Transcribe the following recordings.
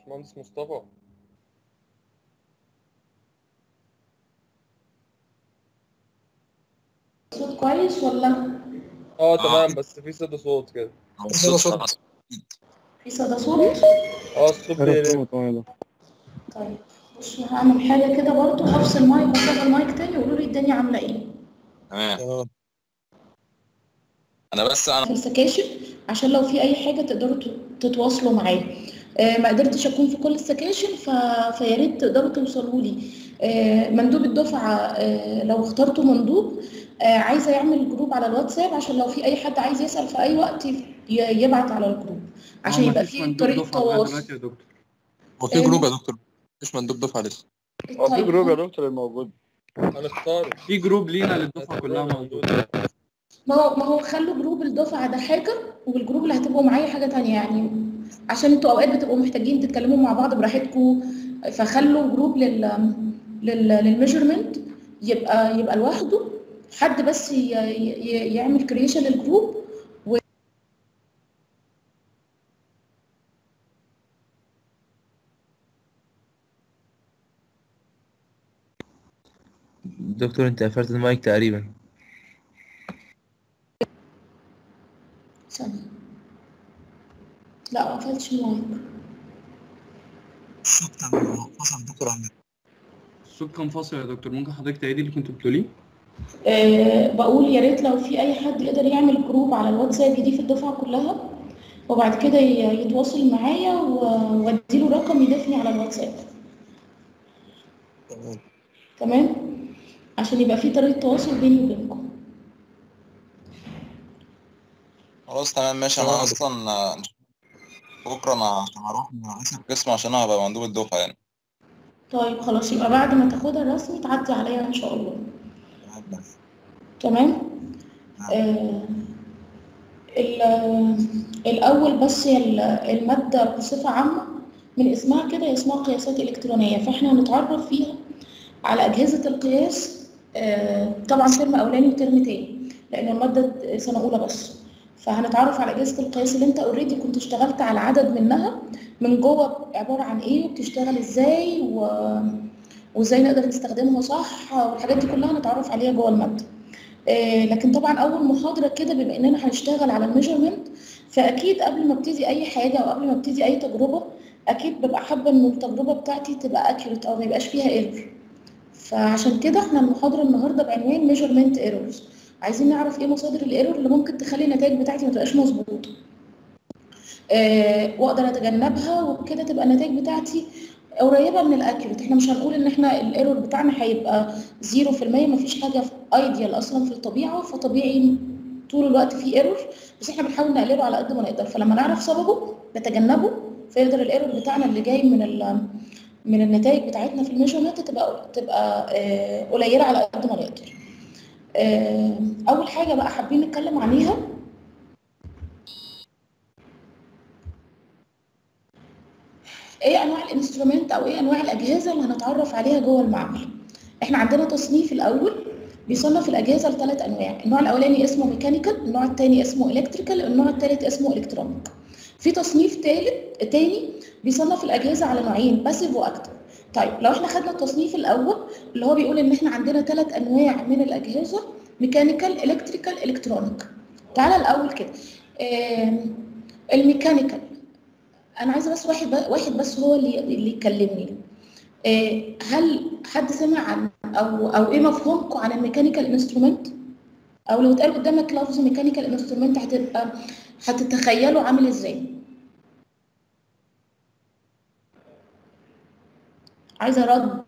باشمهندس مصطفى صوت كويس ولا اه تمام بس في صدى صوت كده صوت صوت في صدى صوت اه الصوت بيقلق. طيب بصوا هعمل حاجه كده برضو هفصل مايك واشغل مايك تاني وقولوا لي الدنيا عامله ايه تمام انا بس انا في السكاشن عشان لو في اي حاجه تقدروا ت- تتواصلوا معايا آه، ما قدرتش اكون في كل السكاشن ف... فيا ريت تقدروا توصلوا لي آه، مندوب الدفعه آه، لو اخترتوا مندوب آه، عايزه يعمل جروب على الواتساب عشان لو في اي حد عايز يسال في اي وقت ي- يبعت على الجروب عشان هو يبقى مفيش في مندوب طريقه دفعة لغاية تواصل دلوقتي يا دكتور هو في جروب يا دكتور مفيش مندوب دفعه لسه هو في طيب. جروب يا دكتور الموجود هنختاره في جروب لينا للدفعة كلها موجود ما هو ما هو خلوا جروب الدفعه ده حاجه والجروب اللي هتبقوا معايا حاجه تانية يعني عشان انتوا اوقات بتبقوا محتاجين تتكلموا مع بعض براحتكم فخلوا جروب لل لل للميجرمنت يبقى يبقى لوحده حد بس ي- ي- يعمل كرييشن للجروب و... دكتور انت قفلت المايك تقريبا ثانية لا ما قفلتش المايك الصوت كان فصل دكتور عندنا الصوت كان فاصل يا دكتور ممكن حضرتك تعيدي اللي كنت بتقوليه أه بقول يا ريت لو في اي حد يقدر يعمل جروب على الواتساب يضيف الدفعه كلها وبعد كده ي- يتواصل معايا و- واديله رقم يضيفني على الواتساب تمام تمام عشان يبقى في طريقه تواصل بيني وبينكم خلاص تمام ماشي انا اصلا آه، بكره انا عشان اروح اسف قسم عشان انا هبقى مندوب الدفعه يعني طيب خلاص يبقى بعد ما تاخدها الرسمي تعدي عليا ان شاء الله تمام. تمام آه ال- الأول بس هي ال- المادة بصفة عامة من اسمها كده هي اسمها قياسات إلكترونية فإحنا هنتعرف فيها على أجهزة القياس آه طبعا ترم أولاني وترم تاني لأن المادة سنة أولى بس فهنتعرف على أجهزة القياس اللي أنت أوريدي كنت اشتغلت على عدد منها من جوه عبارة عن إيه وبتشتغل إزاي و... وإزاي نقدر نستخدمها صح والحاجات دي كلها هنتعرف عليها جوه المادة. آه، لكن طبعا اول محاضره كده بما اننا هنشتغل على الميجرمنت فاكيد قبل ما ابتدي اي حاجه او قبل ما ابتدي اي تجربه اكيد ببقى حابه ان التجربه بتاعتي تبقى اكيوريت او ما يبقاش فيها ايرور فعشان كده احنا المحاضره النهارده بعنوان ميجرمنت ايرورز عايزين نعرف ايه مصادر الايرور اللي ممكن تخلي النتائج بتاعتي ما تبقاش مظبوطه آه، واقدر اتجنبها وبكده تبقى النتائج بتاعتي قريبه من الاكيوريت احنا مش هنقول ان احنا الايرور بتاعنا هيبقى 0% مفيش حاجه ايديال اصلا في الطبيعه فطبيعي طول الوقت في ايرور بس احنا بنحاول نقلله على قد ما نقدر فلما نعرف سببه نتجنبه فيقدر الايرور بتاعنا اللي جاي من ال من النتائج بتاعتنا في الميجرمنت تبقى تبقى آه، قليله على قد ما نقدر آه، اول حاجه بقى حابين نتكلم عليها ايه انواع الانسترومنت او ايه انواع الاجهزه اللي هنتعرف عليها جوه المعمل احنا عندنا تصنيف الاول بيصنف الاجهزه لثلاث انواع النوع الاولاني اسمه ميكانيكال النوع الثاني اسمه الكتريكال النوع الثالث اسمه الكترونيك في تصنيف ثالث تاني بيصنف الاجهزه على نوعين باسيف واكتف طيب لو احنا خدنا التصنيف الاول اللي هو بيقول ان احنا عندنا ثلاث انواع من الاجهزه ميكانيكال الكتريكال الكترونيك تعالى الاول كده آم، الميكانيكال انا عايزه بس واحد ب... واحد بس هو اللي اللي يكلمني آه، هل حد سمع عن او او ايه مفهومكم عن الميكانيكال انسترومنت او لو اتقال قدامك لفظ ميكانيكال انسترومنت هتبقى هتتخيله عامل ازاي عايزه رد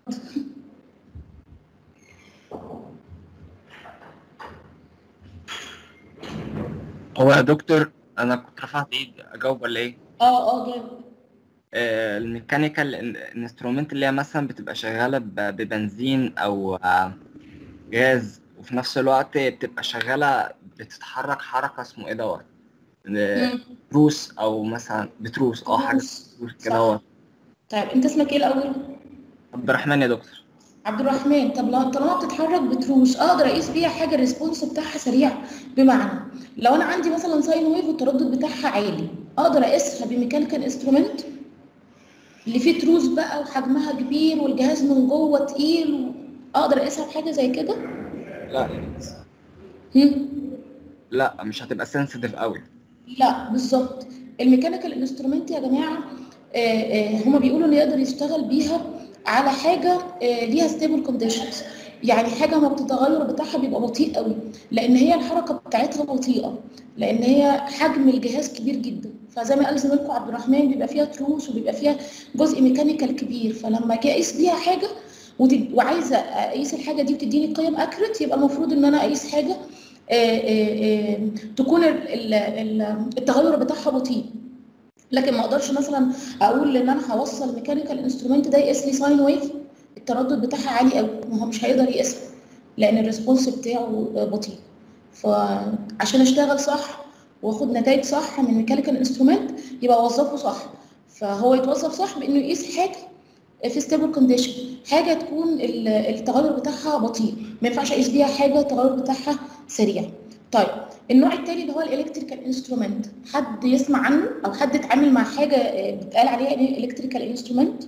هو يا دكتور انا كنت رفعت ايد اجاوب ولا ايه اه اه جامد آه، الميكانيكال انسترومنت اللي هي مثلا بتبقى شغاله ب- ببنزين او آه، غاز وفي نفس الوقت بتبقى شغاله بتتحرك حركه اسمه ايه دوت آه، مم. تروس او مثلا بتروس اه حاجه تروس. بتروس كده دوت طيب انت اسمك ايه الاول عبد الرحمن يا دكتور عبد الرحمن طب لو طالما بتتحرك بتروس اقدر اقيس بيها حاجه الريسبونس بتاعها سريع بمعنى لو انا عندي مثلا ساين ويف والتردد بتاعها عالي اقدر اقيسها بميكانيكال انسترومنت اللي فيه تروس بقى وحجمها كبير والجهاز من جوه تقيل اقدر اقيسها بحاجه زي كده لا هم؟ لا مش هتبقى سنسيتيف قوي لا بالظبط الميكانيكال انسترومنت يا جماعه آه، آه، هما بيقولوا انه يقدر يشتغل بيها على حاجه آه، ليها ستيبل كونديشنز يعني حاجه ما التغير بتاعها بيبقى بطيء قوي لان هي الحركه بتاعتها بطيئه لان هي حجم الجهاز كبير جدا فزي ما قال زميلكم عبد الرحمن بيبقى فيها تروس وبيبقى فيها جزء ميكانيكال كبير فلما اجي اقيس بيها حاجه وتد... وعايزه اقيس الحاجه دي وتديني قيم اكريت يبقى المفروض ان انا اقيس حاجه آه، آه، آه، تكون ال- ال- ال- التغير بتاعها بطيء لكن ما اقدرش مثلا اقول ان انا هوصل ميكانيكال انسترومنت ده يقيس لي ساين ويف التردد بتاعها عالي قوي ما هو مش هيقدر يقيسها لان الريسبونس بتاعه بطيء فعشان اشتغل صح واخد نتائج صح من ميكانيكال انسترومنت يبقى اوظفه صح فهو يتوظف صح بانه يقيس حاجه في ستيبل كونديشن حاجه تكون ال- التغير بتاعها بطيء ما ينفعش اقيس بيها حاجه التغير بتاعها سريع طيب النوع التاني اللي هو الالكتريكال انسترومنت حد يسمع عنه او حد اتعامل مع حاجه آه، بيتقال عليها الكتريكال انسترومنت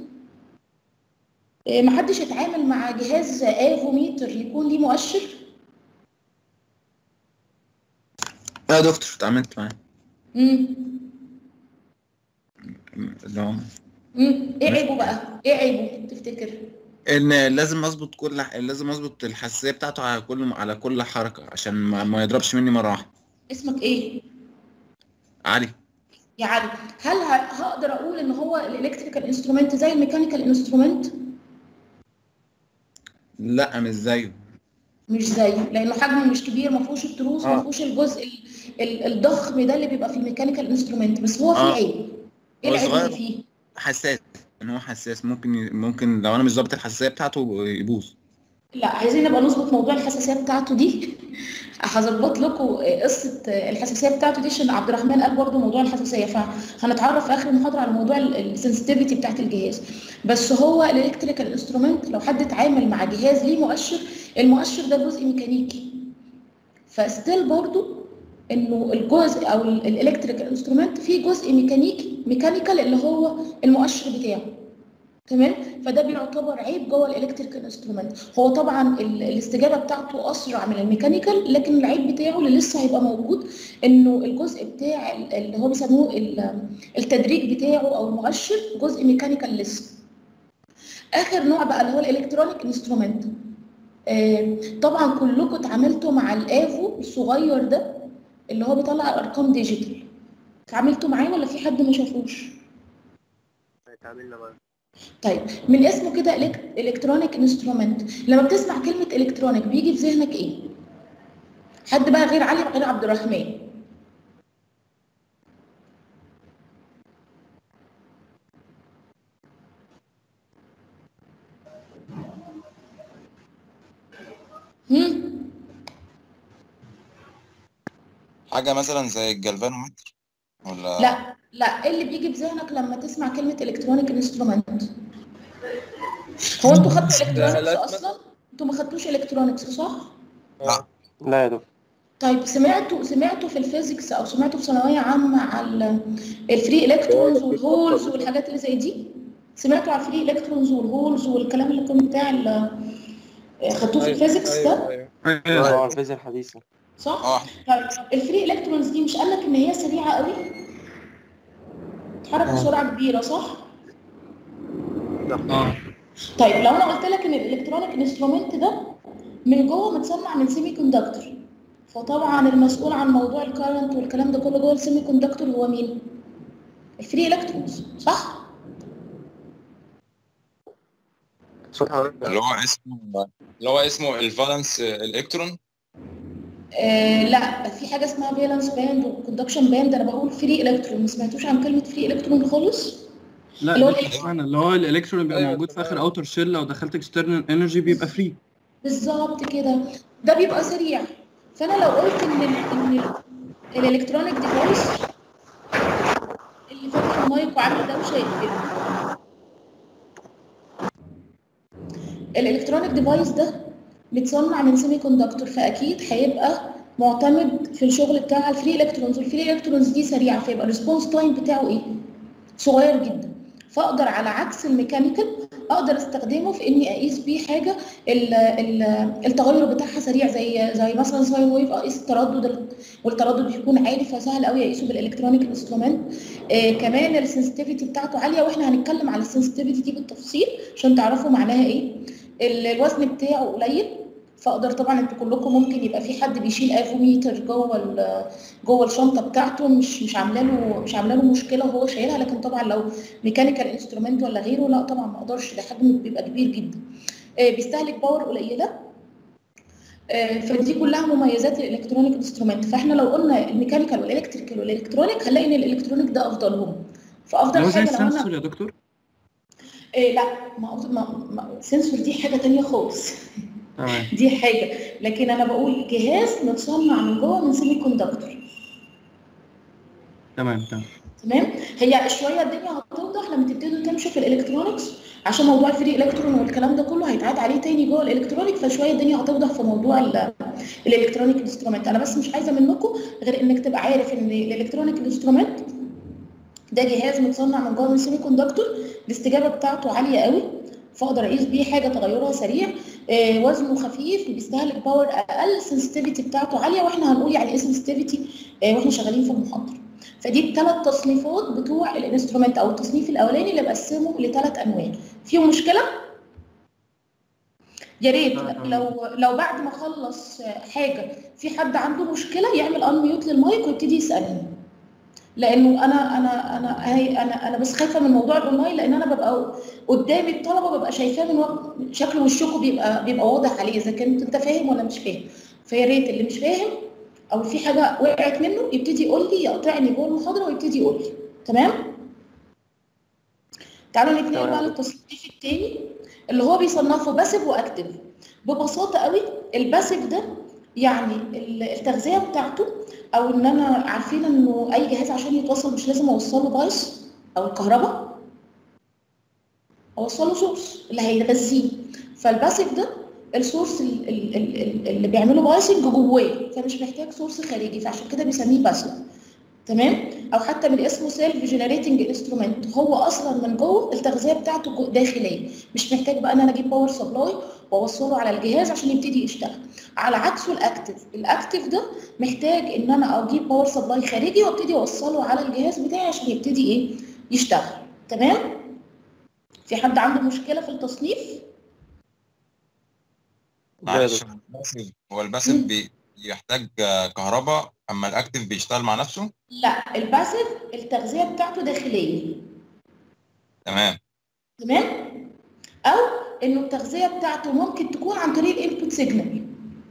محدش اتعامل مع جهاز افوميتر يكون ليه مؤشر لا يا دكتور اتعاملت معاه امم اللي هو امم ايه عيبه بقى ايه عيبه تفتكر ان لازم اظبط كل ح- لازم اظبط الحساسيه بتاعته على كل على كل حركه عشان ما, ما يضربش مني مره واحده اسمك ايه علي يا علي هل ه- هقدر اقول ان هو الالكتريكال انسترومنت زي الميكانيكال انسترومنت لا مش زيه مش زيه لانه حجمه مش كبير ما فيهوش التروس ما آه. فيهوش الجزء ال- ال- الضخم ده اللي بيبقى في الميكانيكال انسترومنت بس هو فيه آه. عيب ايه هو العيب اللي صغير. فيه حساس ان هو حساس ممكن ي- ممكن لو انا مش ظابط الحساسيه بتاعته يبوظ لا عايزين نبقى نظبط موضوع الحساسيه بتاعته دي هظبط لكم قصه الحساسيه بتاعته دي عشان عبد الرحمن قال برضو موضوع الحساسيه فهنتعرف في اخر المحاضره على موضوع السنسيتيفيتي بتاعت الجهاز بس هو الالكتريكال انسترومنت لو حد اتعامل مع جهاز ليه مؤشر المؤشر ده جزء ميكانيكي فستيل برضو انه الجزء او الالكتريكال انسترومنت فيه جزء ميكانيكي ميكانيكال اللي هو المؤشر بتاعه تمام فده بيعتبر عيب جوه الالكتريكال انسترومنت هو طبعا ال- الاستجابه بتاعته اسرع من الميكانيكال لكن العيب بتاعه اللي لسه هيبقى موجود انه الجزء بتاع ال- اللي هو بيسموه ال- التدريج بتاعه او المؤشر جزء ميكانيكال لسه اخر نوع بقى اللي هو الالكترونيك انسترومنت طبعا كلكم اتعاملتوا مع الافو الصغير ده اللي هو بيطلع ارقام ديجيتال اتعاملتوا معاه ولا في حد ما شافوش اتعاملنا معاه طيب من اسمه كده الكترونيك انسترومنت لما بتسمع كلمه الكترونيك بيجي في ذهنك ايه حد بقى غير علي غير عبد الرحمن هم حاجة مثلا زي الجلفانومتر ولا لا لا ايه اللي بيجي في ذهنك لما تسمع كلمه الكترونيك انسترومنت هو انتوا خدتوا الكترونكس آلات اصلا انتوا ما خدتوش الكترونكس صح لا. لا يا دكتور طيب سمعتوا سمعتوا في الفيزيكس او سمعتوا في ثانويه عامه على الفري الكترونز والهولز والحاجات اللي زي دي سمعتوا على الفري الكترونز والهولز والكلام اللي كان بتاع ال- خدتوه في أيوة، الفيزيكس ده أيوة، أيوة. ايوه اه الفيزياء الحديثة صح اه طيب الفري الكترونز دي مش قال لك ان هي سريعه قوي تتحرك بسرعه كبيره صح اه طيب لو انا قلت لك ان الالكترونيك انسترومنت ده من جوه متصنع من سيمي كوندكتور فطبعا المسؤول عن موضوع الكارنت والكلام ده كله جوه السيمي كوندكتور هو مين؟ الفري الكترونز صح؟ صوت حضرتك اللي هو اسمه اللي هو اسمه الفالنس الكترون آه لا في حاجه اسمها فالنس باند وكوندكشن باند انا بقول فري الكترون ما سمعتوش عن كلمه فري الكترون خالص؟ لا اللي هو ده الإلكترون. اشمعنى اللي هو الالكترون بيبقى أيوة، موجود في اخر تمام. اوتر شيل لو دخلت اكسترنال انرجي بيبقى فري بالظبط كده ده بيبقى سريع فانا لو قلت ان ال ان ال الالكترونيك ديفايس اللي فاتح المايك وعامل دوشه يقفله الالكترونيك ديفايس ده متصنع من سيمي كوندكتور فاكيد هيبقى معتمد في الشغل بتاع الفري الكترونز والفري الكترونز دي سريعه فيبقى الريسبونس تايم بتاعه ايه؟ صغير جدا فاقدر على عكس الميكانيكال اقدر استخدمه في اني اقيس بيه حاجه ال- ال- التغير بتاعها سريع زي زي مثلا ساين ويف اقيس التردد والتردد بيكون عالي فسهل قوي اقيسه بالالكترونيك انسترومنت آه كمان السنسيتيفيتي بتاعته عاليه واحنا هنتكلم على السنسيتيفيتي دي بالتفصيل عشان تعرفوا معناها ايه ال- الوزن بتاعه قليل فاقدر طبعا انتوا كلكم ممكن يبقى في حد بيشيل افوميتر جوه ال- جوه الشنطه بتاعته مش مش عامله له مش عامله له مشكله وهو شايلها لكن طبعا لو ميكانيكال انسترومنت ولا غيره لا طبعا ما اقدرش ده حجمه بيبقى كبير جدا آه، بيستهلك باور قليله آه، فدي كلها مميزات الالكترونيك انسترومنت فاحنا لو قلنا الميكانيكال والالكتريكال والالكترونيك هنلاقي ان الالكترونيك ده افضلهم فافضل لو زي حاجه لو انا السنسور يا دكتور إيه لا ما ما ما السنسور دي حاجه تانية خالص تمام دي حاجه لكن انا بقول جهاز متصنع من جوه من سيمي كوندكتور تمام تمام تمام هي شويه الدنيا هتوضح لما تبتدوا تمشوا في الالكترونكس عشان موضوع الفري الكترون والكلام ده كله هيتعاد عليه تاني جوه الالكترونيك فشويه الدنيا هتوضح في موضوع ال- الالكترونيك انسترومنت انا بس مش عايزه منكم غير انك تبقى عارف ان الالكترونيك انسترومنت ده جهاز متصنع من جوه من سيمي كوندكتور الاستجابه بتاعته عاليه قوي فاقدر اقيس بيه حاجه تغيرها سريع آه وزنه خفيف بيستهلك باور اقل السنسيتيفيتي بتاعته عاليه واحنا هنقول يعني ايه سنسيتيفيتي آه واحنا شغالين في المحاضره فدي الثلاث تصنيفات بتوع الانسترومنت او التصنيف الاولاني اللي بقسمه لثلاث انواع فيهم مشكله يا ريت لو لو بعد ما اخلص حاجه في حد عنده مشكله يعمل ان ميوت للمايك ويبتدي يسالني لانه انا انا انا هي- انا انا بس خايفه من موضوع الاونلاين لان انا ببقى قدامي الطلبه ببقى شايفاه من وق- شكل وشكم بيبقى بيبقى واضح عليه اذا كنت انت فاهم ولا مش فاهم فيا ريت اللي مش فاهم او في حاجه وقعت منه يبتدي يقول لي يقطعني جوه المحاضره ويبتدي يقول لي تمام تعالوا نتنقل تمام. بقى للتصنيف التاني اللي هو بيصنفه باسيف واكتف ببساطه قوي الباسيف ده يعني ال- التغذيه بتاعته او ان انا عارفين انه اي جهاز عشان يتوصل مش لازم اوصله بايس او الكهرباء اوصله سورس اللي هيغذيه فالباسيف ده السورس ال- ال- ال- ال- اللي بيعمله بايسنج جواه فمش محتاج سورس خارجي فعشان كده بيسميه باسيف تمام او حتى من اسمه سيلف جنريتنج انسترومنت هو اصلا من جوه التغذيه بتاعته جو- داخليه مش محتاج بقى ان انا اجيب باور سبلاي واوصله على الجهاز عشان يبتدي يشتغل على عكسه الاكتف الاكتف ده محتاج ان انا اجيب باور سبلاي خارجي وابتدي اوصله على الجهاز بتاعي عشان يبتدي ايه يشتغل تمام في حد عنده مشكله في التصنيف معلش هو الباسيف- هو الباسيف مم. بي- بيحتاج آه، كهرباء اما الاكتف بيشتغل مع نفسه لا الباسيف التغذيه بتاعته داخليه تمام تمام او انه التغذيه بتاعته ممكن تكون عن طريق الانبوت سيجنال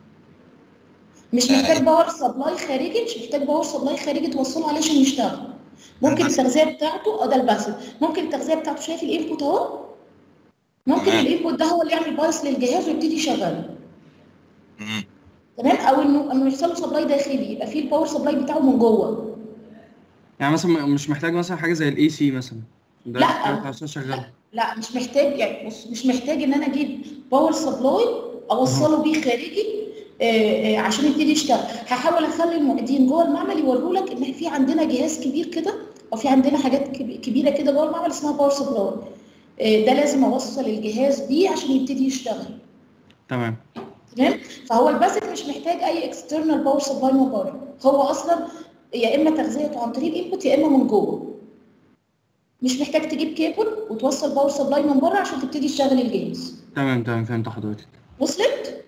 مش محتاج باور سبلاي خارجي مش محتاج باور سبلاي خارجي توصله عليه عشان يشتغل ممكن الباسيف. التغذيه بتاعته اه ده الباسيف ممكن التغذيه بتاعته شايف الانبوت اهو ممكن تمام. الانبوت ده هو اللي يعمل بايس للجهاز ويبتدي يشغله مم. تمام او انه انه يحصل له سبلاي داخلي يبقى فيه الباور سبلاي بتاعه من جوه يعني مثلا مش محتاج مثلا حاجه زي الاي سي مثلا ده لا. عشان شغال لا مش محتاج يعني بص مش محتاج ان انا اجيب باور سبلاي اوصله بيه خارجي آه، آه، عشان يبتدي يشتغل هحاول اخلي المعيدين جوه المعمل يوروا لك ان في عندنا جهاز كبير كده او في عندنا حاجات كب- كبيره كده جوه المعمل اسمها باور سبلاي آه، ده لازم اوصل الجهاز بيه عشان يبتدي يشتغل تمام تمام فهو الباسك مش محتاج اي اكسترنال باور سبلاي من بره هو اصلا يا اما تغذيته عن طريق الانبوت يا اما من جوه مش محتاج تجيب كيبل وتوصل باور سبلاي من بره عشان تبتدي تشغل الجهاز تمام تمام فهمت حضرتك وصلت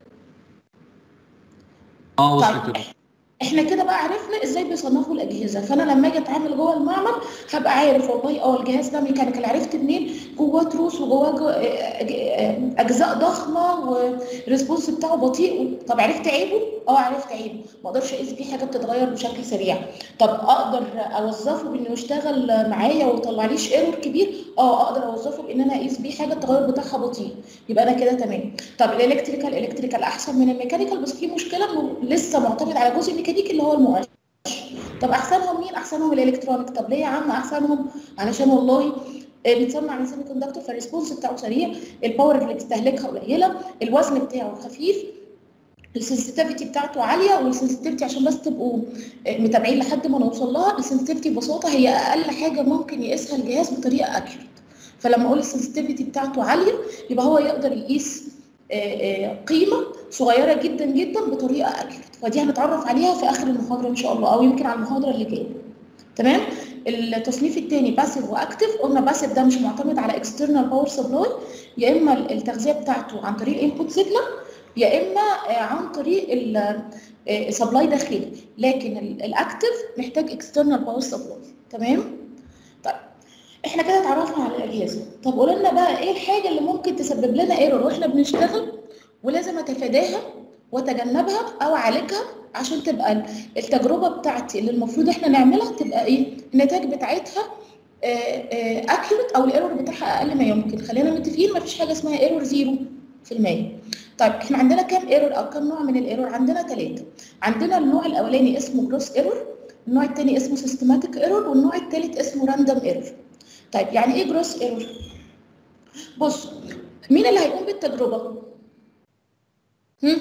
اه طيب. وصلت كده احنا كده بقى عرفنا ازاي بيصنفوا الاجهزه فانا لما اجي اتعامل جوه المعمل هبقى عارف والله اه الجهاز ده ميكانيكال عرفت منين جواه تروس وجواه جو- اه، أج- اه، اجزاء ضخمه والريسبونس بتاعه بطيء طب عرفت عيبه اه عرفت عيبه ما اقدرش اقيس بيه حاجه بتتغير بشكل سريع طب اقدر اوظفه بانه يشتغل معايا ويطلع ليش ايرور كبير اه اقدر اوظفه بان انا اقيس بيه حاجه التغير بتاعها بطيء يبقى انا كده تمام طب الالكتريكال الكتريكال احسن من الميكانيكال بس في مشكله انه لسه معتمد على جزء ميكانيكي اللي هو المؤشر طب احسنهم مين احسنهم الالكترونيك طب ليه يا عم احسنهم علشان والله آه، بيتصنع من سيمي كوندكتور فالريسبونس بتاعه سريع الباور اللي بيستهلكها قليله الوزن بتاعه خفيف السنسيتيفيتي بتاعته عاليه والسنسيتيفيتي عشان بس تبقوا آه، متابعين لحد ما نوصل لها السنسيتيفيتي ببساطه هي اقل حاجه ممكن يقيسها الجهاز بطريقه اكيوريت فلما اقول السنسيتيفيتي بتاعته عاليه يبقى هو يقدر يقيس آه، آه، قيمه صغيره جدا جدا بطريقه اكيوريت ودي هنتعرف عليها في اخر المحاضره ان شاء الله او يمكن على المحاضره اللي جايه تمام التصنيف الثاني باسيف واكتف قلنا باسيف ده مش معتمد على اكسترنال باور سبلاي يا اما التغذيه بتاعته عن طريق انبوت سيجنال يا اما آه، عن طريق سبلاي داخلي لكن الاكتف محتاج اكسترنال باور سبلاي تمام طيب احنا كده اتعرفنا على الاجهزه طب قولوا لنا بقى ايه الحاجه اللي ممكن تسبب لنا ايرور واحنا بنشتغل ولازم اتفاداها واتجنبها او اعالجها عشان تبقى ال- التجربه بتاعتي اللي المفروض احنا نعملها تبقى ايه النتائج بتاعتها اكيوريت او الايرور بتاعها اقل ما يمكن خلينا متفقين مفيش حاجه اسمها ايرور زيرو في المية طيب احنا عندنا كام ايرور او كام نوع من الايرور عندنا ثلاثه عندنا النوع الاولاني اسمه جروس ايرور النوع الثاني اسمه سيستماتيك ايرور والنوع الثالث اسمه راندوم ايرور طيب يعني ايه جروس ايرور بص مين اللي هيقوم بالتجربه هم؟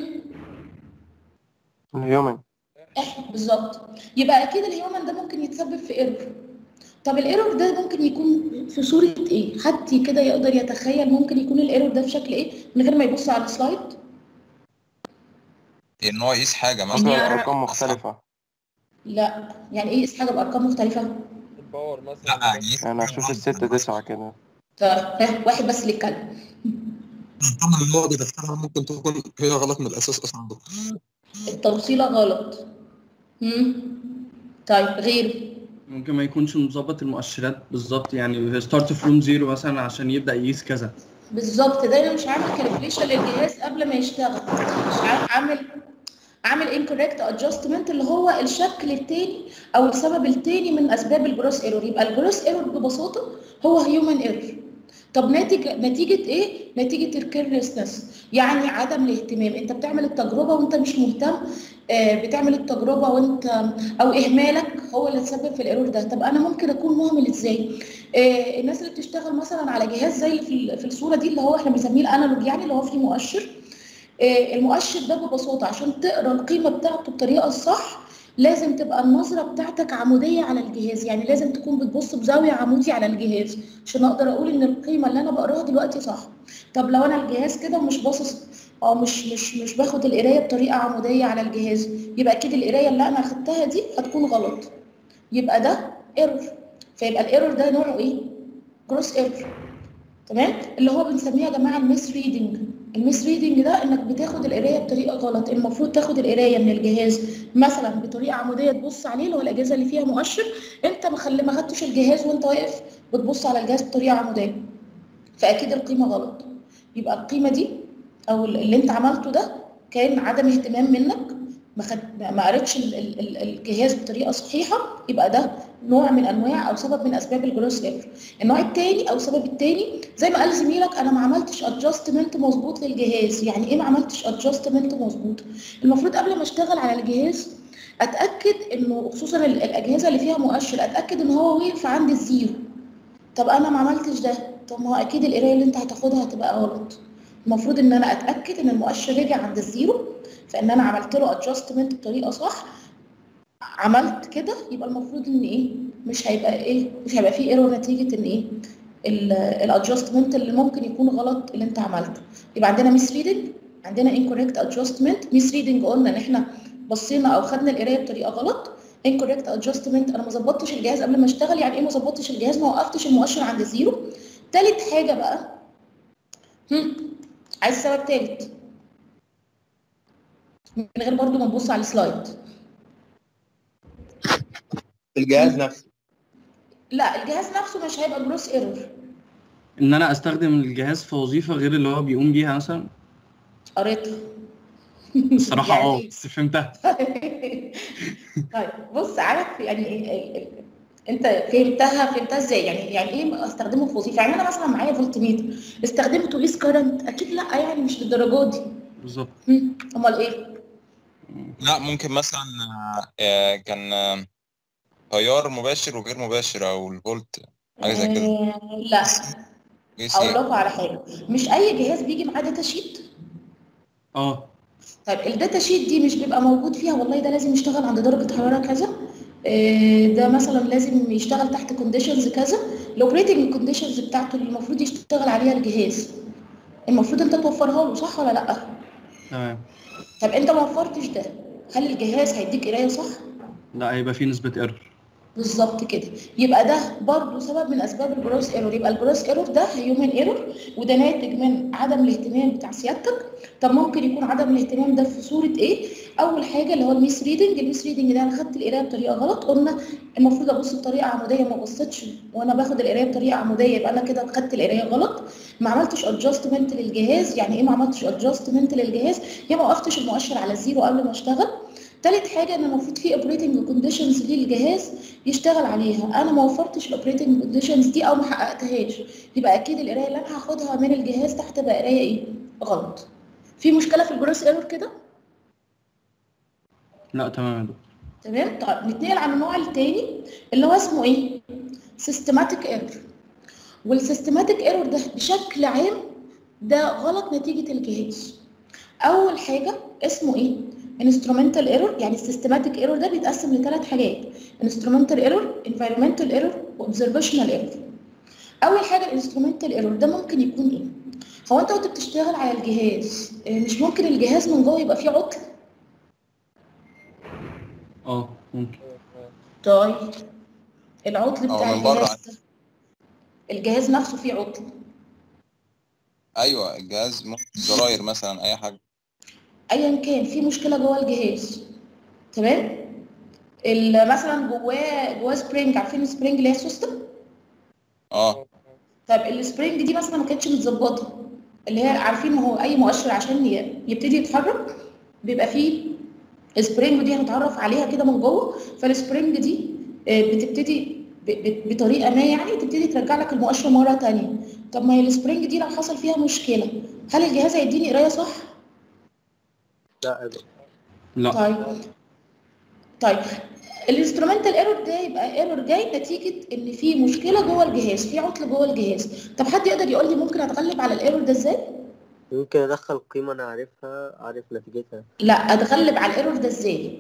الهيومن احنا بالظبط يبقى اكيد الهيومن ده ممكن يتسبب في ايرور طب الايرور ده ممكن يكون في صوره ايه حد كده يقدر يتخيل ممكن يكون الايرور ده في شكل ايه من غير ما يبص على السلايد ان هو يقيس حاجه مثلا مثلا أرقام مختلفة لا يعني ايه يقيس حاجه بارقام مختلفه الباور مثلا لا يقيس يعني هشوف الستة تسعة كده طيب ها، واحد بس اللي يتكلم طبعا اللي هو بيدخلها ممكن تكون هي غلط من الاساس اصلا التوصيله غلط هم؟ طيب غير ممكن ما يكونش مظبط المؤشرات بالظبط يعني ستارت فروم زيرو مثلا عشان يبدا يقيس كذا بالظبط دايما مش عامل كالكوليشن للجهاز قبل ما يشتغل مش عا- عامل عامل incorrect adjustment اللي هو الشكل التاني او السبب التاني من اسباب الجروس ايرور يبقى الجروس ايرور ببساطه هو هيومن ايرور طب ناتج نتيجه ايه نتيجه الكيرلسنس يعني عدم الاهتمام انت بتعمل التجربه وانت مش مهتم آه، بتعمل التجربه وانت او اهمالك هو اللي تسبب في الايرور ده طب انا ممكن اكون مهمل ازاي آه، الناس اللي بتشتغل مثلا على جهاز زي اللي في ال- في الصوره دي اللي هو احنا بنسميه الانالوج يعني اللي هو فيه مؤشر آه، المؤشر ده ببساطه عشان تقرا القيمه بتاعته بطريقه الصح لازم تبقى النظره بتاعتك عموديه على الجهاز يعني لازم تكون بتبص بزاويه عمودي على الجهاز عشان اقدر اقول ان القيمه اللي انا بقراها دلوقتي صح طب لو انا الجهاز كده مش باصص او مش مش مش باخد القرايه بطريقه عموديه على الجهاز يبقى اكيد القرايه اللي انا اخدتها دي هتكون غلط يبقى ده ايرور فيبقى الايرور ده نوعه ايه جروس ايرور تمام اللي هو بنسميه يا جماعه الميس ريدنج الميس ريدنج ده انك بتاخد القرايه بطريقه غلط المفروض تاخد القرايه من الجهاز مثلا بطريقه عموديه تبص عليه اللي هو الاجهزه اللي فيها مؤشر انت ما خلي ما خدتش الجهاز وانت واقف بتبص على الجهاز بطريقه عموديه فاكيد القيمه غلط يبقى القيمه دي او اللي انت عملته ده كان عدم اهتمام منك ما خد ما قريتش ال- ال- ال- الجهاز بطريقه صحيحه يبقى ده نوع من انواع او سبب من اسباب الجروس ايرور النوع الثاني او السبب الثاني زي ما قال زميلك انا ما عملتش ادجستمنت مظبوط للجهاز يعني ايه ما عملتش ادجستمنت مظبوط المفروض قبل ما اشتغل على الجهاز اتاكد انه خصوصا ال- الاجهزه اللي فيها مؤشر اتاكد ان هو واقف عند الزيرو طب انا ما عملتش ده طب ما هو اكيد القرايه اللي انت هتاخدها هتبقى غلط المفروض ان انا اتاكد ان المؤشر رجع عند الزيرو فان انا عملت له ادجستمنت بطريقه صح عملت كده يبقى المفروض ان ايه مش هيبقى ايه مش هيبقى فيه ايرور نتيجه ان ايه الادجستمنت اللي ممكن يكون غلط اللي انت عملته يبقى عندنا ميس ريدنج عندنا incorrect adjustment ميس ريدنج قلنا ان احنا بصينا او خدنا القرايه بطريقه غلط incorrect adjustment انا ما ظبطتش الجهاز قبل ما اشتغل يعني ايه ما ظبطتش الجهاز ما وقفتش المؤشر عند الزيرو تالت حاجه بقى هم. عايز سبب تالت من غير برضو ما نبص على السلايد الجهاز نفسه لا الجهاز نفسه مش هيبقى جروس ايرور ان انا استخدم الجهاز في وظيفه غير اللي هو بيقوم بيها مثلا قريتها الصراحه يعني اه إيه؟ بس فهمتها طيب بص عارف يعني إيه- إيه- انت فهمتها فهمتها ازاي يعني يعني ايه استخدمه في وظيفه يعني انا مثلا معايا فولت ميتر استخدمته قيس كرنت اكيد لا يعني مش للدرجه دي بالظبط هم، امال ايه لا ممكن مثلا آه، كان آه، تيار مباشر وغير مباشر او الفولت حاجه زي كده آه، لا قيس اقول ايه لكم على حاجه مش اي جهاز بيجي معاه داتا شيت اه طيب الداتا شيت دي مش بيبقى موجود فيها والله ده لازم يشتغل عند درجه حراره كذا آه، ده مثلا لازم يشتغل تحت كونديشنز كذا الاوبريتنج كونديشنز بتاعته اللي المفروض يشتغل عليها الجهاز المفروض انت توفرها له صح ولا لا تمام طب انت ما وفرتش ده هل الجهاز هيديك قرايه صح لا هيبقى في نسبة ايرور بالظبط كده يبقى ده برضه سبب من اسباب الجروس ايرور يبقى الجروس ايرور ده هيومن ايرور وده ناتج من عدم الاهتمام بتاع سيادتك طب ممكن يكون عدم الاهتمام ده في صوره ايه اول حاجه اللي هو الميس ريدنج الميس ريدنج ده انا خدت القرايه بطريقه غلط قلنا المفروض ابص بطريقه عموديه ما بصيتش وانا باخد القرايه بطريقه عموديه يبقى انا كده خدت القرايه غلط ما عملتش ادجستمنت للجهاز يعني ايه ما عملتش ادجستمنت للجهاز يا ما وقفتش المؤشر على الزيرو قبل ما اشتغل تالت حاجه ان المفروض في اوبريتنج كونديشنز للجهاز يشتغل عليها انا ما وفرتش الاوبريتنج كونديشنز دي او ما حققتهاش يبقى اكيد القرايه اللي انا هاخدها من الجهاز تحت بقى قرايه ايه غلط في مشكله في الجروس ايرور كده لا تمام يا دكتور تمام طيب نتنقل على النوع التاني اللي هو اسمه ايه سيستماتيك ايرور والسيستماتيك ايرور ده بشكل عام ده غلط نتيجه الجهاز اول حاجه اسمه ايه انسترومنتال ايرور يعني السيستماتيك ايرور ده بيتقسم لثلاث حاجات انسترومنتال ايرور انفايرمنتال ايرور واوبزرفيشنال ايرور اول حاجه الانسترومنتال ايرور ده ممكن يكون ايه هو انت وانت بتشتغل على الجهاز آه، مش ممكن الجهاز من جوه يبقى فيه عطل اه ممكن طيب العطل أو بتاع من بره. الجهاز ده الجهاز نفسه فيه عطل ايوه الجهاز ممكن زراير مثلا اي حاجه ايا كان في مشكله جوه الجهاز تمام ال- مثلا جواه جواه سبرينج عارفين السبرينج اللي هي سيستم اه طب السبرينج دي مثلا ما كانتش متظبطه اللي هي عارفين ما هو اي مؤشر عشان ي- يبتدي يتحرك بيبقى فيه سبرينج دي هنتعرف عليها كده من جوه فالسبرينج دي آه، بتبتدي ب- ب- بطريقه ما يعني تبتدي ترجع لك المؤشر مره تانية طب ما هي السبرينج دي لو حصل فيها مشكله هل الجهاز هيديني قرايه صح؟ لا يا دكتور. لا طيب طيب الانسترومنتال ايرور ده يبقى ايرور جاي نتيجه ان في مشكله جوه الجهاز في عطل جوه الجهاز طب حد يقدر يقول لي ممكن اتغلب على الايرور ده ازاي يمكن ادخل قيمه انا عارفها عارف نتيجتها لا اتغلب على الايرور ده ازاي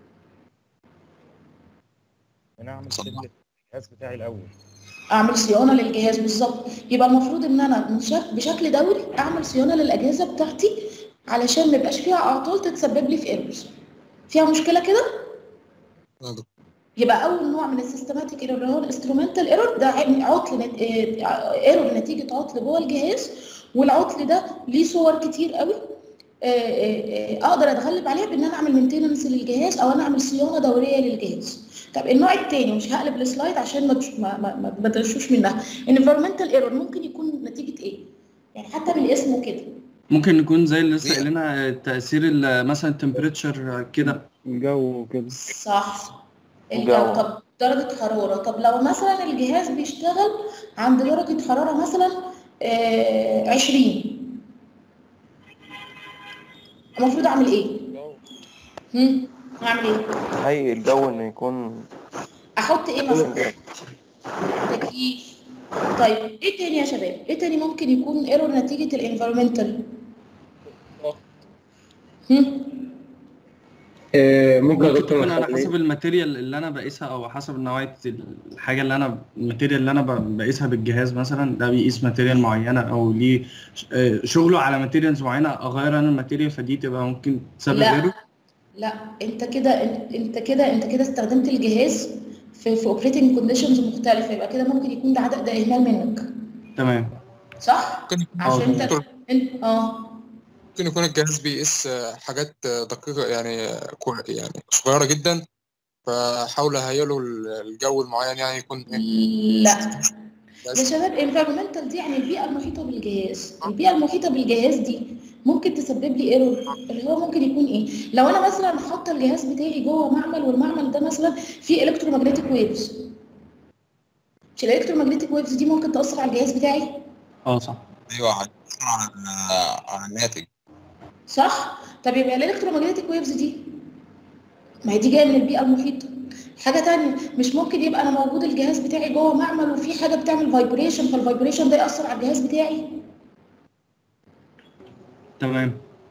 انا اعمل صح. شغل الجهاز بتاعي الاول اعمل صيانه للجهاز بالظبط يبقى المفروض ان انا من شك- بشكل دوري اعمل صيانه للاجهزه بتاعتي علشان ما يبقاش فيها اعطال تتسبب لي في ايرورز فيها مشكله كده يا دكتور. يبقى اول نوع من السيستماتيك ايرور اللي هو الانسترومنتال ايرور ده عطل نت... ايرور نتيجه عطل جوه الجهاز والعطل ده ليه صور كتير قوي آه، آه، آه، اقدر اتغلب عليها بان انا اعمل مينتيننس للجهاز او انا اعمل صيانه دوريه للجهاز طب النوع الثاني مش هقلب السلايد عشان ما تش- ما ما, ما, ما تغشوش منها انفيرمنتال ايرور ممكن يكون نتيجه ايه يعني حتى من اسمه كده ممكن يكون زي اللي لسه بيئة. قايلينها تأثير ال- مثلا التمبريتشر كده الجو كده صح الجو الجو. طب درجة حرارة طب لو مثلا الجهاز بيشتغل عند درجة حرارة مثلا آه 20 المفروض اعمل ايه؟ هم؟ اعمل ايه؟ هي الجو انه يكون احط ايه مثلا؟ تكييف طيب ايه تاني يا شباب؟ ايه تاني ممكن يكون ايرور نتيجة الانفيرمنتال؟ هم؟ آه، ممكن يا ممكن دكتور تكون على نخلي- حسب الماتيريال اللي انا بقيسها او حسب نوعيه الحاجه اللي انا الماتيريال اللي انا ب- بقيسها بالجهاز مثلا ده بيقيس ماتيريال معينه او ليه ش- آه، شغله على ماتيريالز معينه اغير انا الماتيريال فدي تبقى ممكن تسبب لا ايرور لا انت كده انت كده انت كده استخدمت الجهاز في في اوبريتنج كونديشنز مختلفه يبقى كده ممكن يكون ده عدد ده اهمال منك تمام صح ممكن يكون- عشان انت دكتور، انت اه ممكن يكون الجهاز بيقيس آه، حاجات آه، دقيقة يعني آه، كو- يعني صغيرة جدا فحاول اهيله الجو المعين يعني يكون إيه، لا يا بس شباب انفيرمنتال دي يعني البيئه المحيطه بالجهاز البيئه المحيطه بالجهاز دي ممكن تسبب لي ايرور اللي هو ممكن يكون ايه لو انا مثلا حاطه الجهاز بتاعي جوه معمل والمعمل ده مثلا فيه الكترومagnetic ويفز مش الالكترومagnetic ويفز دي ممكن تاثر على الجهاز بتاعي اه صح ايوه هتأثر على على الناتج صح طب يبقى الالكترومagnetic ويفز دي ما هي دي جايه من البيئه المحيطه حاجه تانية مش ممكن يبقى انا موجود الجهاز بتاعي جوه معمل وفي حاجه بتعمل فايبريشن فالفايبريشن ده ياثر على الجهاز بتاعي تمام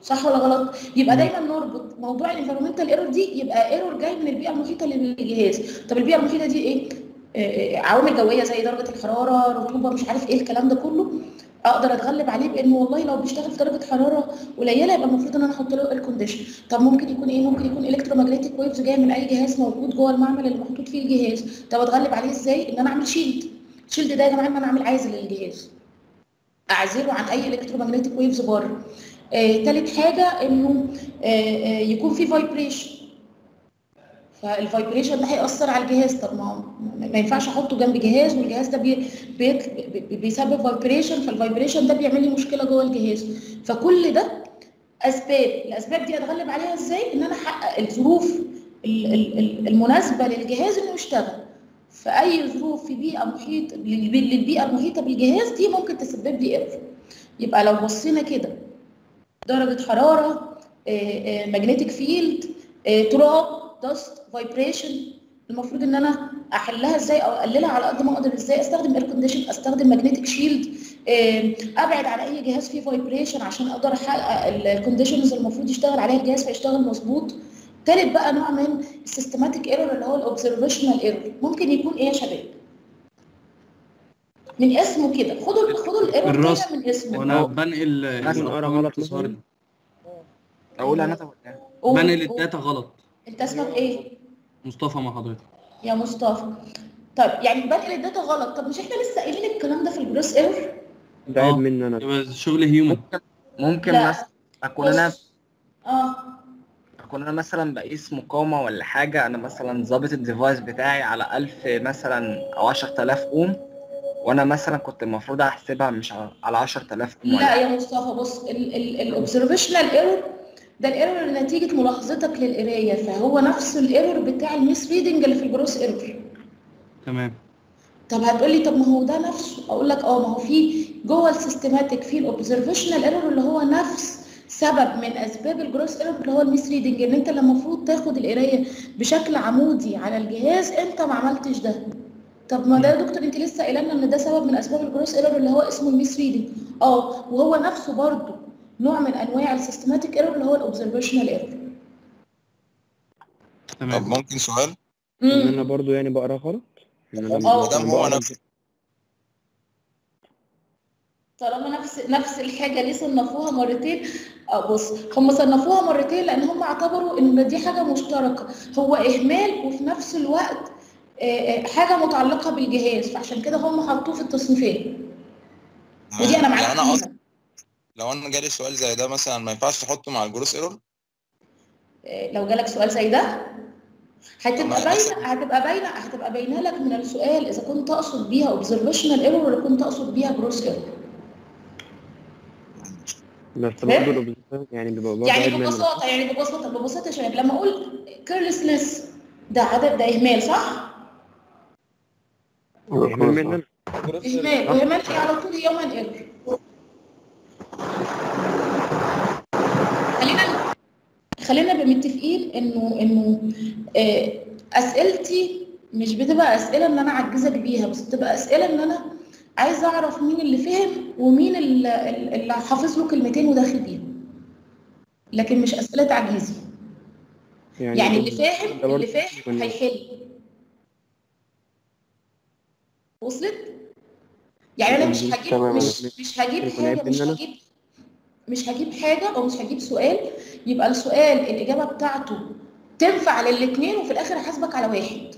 صح ولا غلط يبقى دايما نربط موضوع الانفيرمنتال ايرور دي يبقى ايرور جاي من البيئه المحيطه للجهاز طب البيئه المحيطه دي ايه آه، آه، عوامل جويه زي درجه الحراره رطوبه مش عارف ايه الكلام ده كله اقدر اتغلب عليه بانه والله لو بيشتغل في درجه حراره قليله يبقى المفروض ان انا احط له اير كونديشن طب ممكن يكون ايه ممكن يكون الكترومagnetic ويفز جايه من اي جهاز موجود جوه المعمل اللي محطوط فيه الجهاز طب اتغلب عليه ازاي ان انا اعمل شيلد شيلد ده يا جماعه ان انا اعمل عازل للجهاز اعزله عن اي الكترومagnetic ويفز بره آه، تالت حاجه انه آه، آه، يكون في فايبريشن فالفايبريشن ده هيأثر على الجهاز طب ما هو ما ينفعش احطه جنب جهاز والجهاز ده بي بيت- بي- بيسبب فايبريشن فالفايبريشن ده بيعمل لي مشكله جوه الجهاز فكل ده اسباب الاسباب دي اتغلب عليها ازاي ان انا احقق الظروف ال- ال- ال- المناسبه للجهاز انه يشتغل فاي ظروف في بيئه محيط للبي- للبيئه المحيطه بالجهاز دي ممكن تسبب لي ايرور يبقى لو بصينا كده درجه حراره ماجنتيك فيلد تراب دست فايبريشن المفروض ان انا احلها ازاي او اقللها على قد ما اقدر ازاي استخدم اير كونديشن استخدم ماجنتيك شيلد ابعد عن اي جهاز فيه فايبريشن عشان اقدر احقق الكونديشنز المفروض يشتغل عليها الجهاز فيشتغل مظبوط تالت بقى نوع من السيستماتيك ايرور اللي هو الاوبزرفيشنال ايرور ممكن يكون ايه يا شباب من اسمه كده خدوا خدوا الايرور الراس. كده من اسمه وانا بنقل ممكن أقرأ غلط مثلا؟ اقول انا طب قول- بنقل قول. الداتا غلط انت اسمك ايه مصطفى مع حضرتك يا مصطفى طيب يعني بنقل الداتا غلط طب مش احنا لسه قايلين الكلام ده في الجروس ايرور ده عيب مني انا يبقى شغل هيومن ممكن لا. مثلا اكون انا بص. اه اكون انا مثلا بقيس مقاومه ولا حاجه انا مثلا ظابط الديفايس بتاعي على 1000 مثلا او 10000 اوم وانا مثلا كنت المفروض احسبها مش على- على 10000 اوم لا ولا يا مصطفى بص الاوبزرفيشنال ايرور ده الايرور نتيجه ملاحظتك للقرايه فهو نفس الايرور بتاع الميس ريدنج اللي في الجروس ايرور تمام طب هتقولي طب ما هو ده نفسه اقول لك اه ما هو في جوه السيستماتيك في الاوبزرفيشنال ايرور اللي هو نفس سبب من اسباب الجروس ايرور اللي هو الميس ريدنج ان انت لما المفروض تاخد القرايه بشكل عمودي على الجهاز انت ما عملتش ده طب ما ده يا دكتور انت لسه قايله لنا ان ده سبب من اسباب الجروس ايرور اللي هو اسمه الميس ريدنج اه وهو نفسه برضه نوع من انواع السيستماتيك ايرور اللي هو الاوبزرفيشنال ايرور طب تمام ممكن سؤال ان انا برضو يعني بقرا غلط ان انا اه. ما دام هو بقرا- نفس طالما نفس نفس الحاجه ليه صنفوها مرتين اه بص هم صنفوها مرتين لان هم اعتبروا ان دي حاجه مشتركه هو اهمال وفي نفس الوقت آه، آه، حاجه متعلقه بالجهاز فعشان كده هم حطوه في التصنيفين ودي انا معاك يعني انا فيها اصلا لو انا جالي سؤال زي ده مثلا ما ينفعش احطه مع الجروس ايرور آه، لو جالك سؤال زي ده هتبقى طب ما باينه هتبقى باينه هتبقى باينه لك من السؤال اذا كنت تقصد بيها اوبزرفيشنال ايرور ولا كنت تقصد بيها جروس ايرور بس إيه؟ برضه الأوبزيشن يعني بيبقى برضه يعني عيب مني ببساطه يعني ببساطه ببساطه يا شباب لما اقول كيرلسنس ده عدد ده اهمال صح؟ اهمال مني انا اهمال واهمال هي على طول هيومن ايرور خلينا خلينا نبقى متفقين انه انه آه، اسئلتي مش بتبقى اسئله ان انا اعجزك بيها بس بتبقى اسئله ان انا عايزه اعرف مين اللي فهم ومين اللي, اللي حافظ له كلمتين وداخل بيهم لكن مش اسئله تعجيزي يعني اللي فاهم ده برضه اللي فاهم يكون- هيحل وصلت يعني انا مش هجيب تمام. مش مش هجيب يكون حاجه عيب مش مننا. هجيب مش هجيب حاجه او مش هجيب سؤال يبقى السؤال الاجابه بتاعته تنفع للاثنين وفي الاخر احاسبك على واحد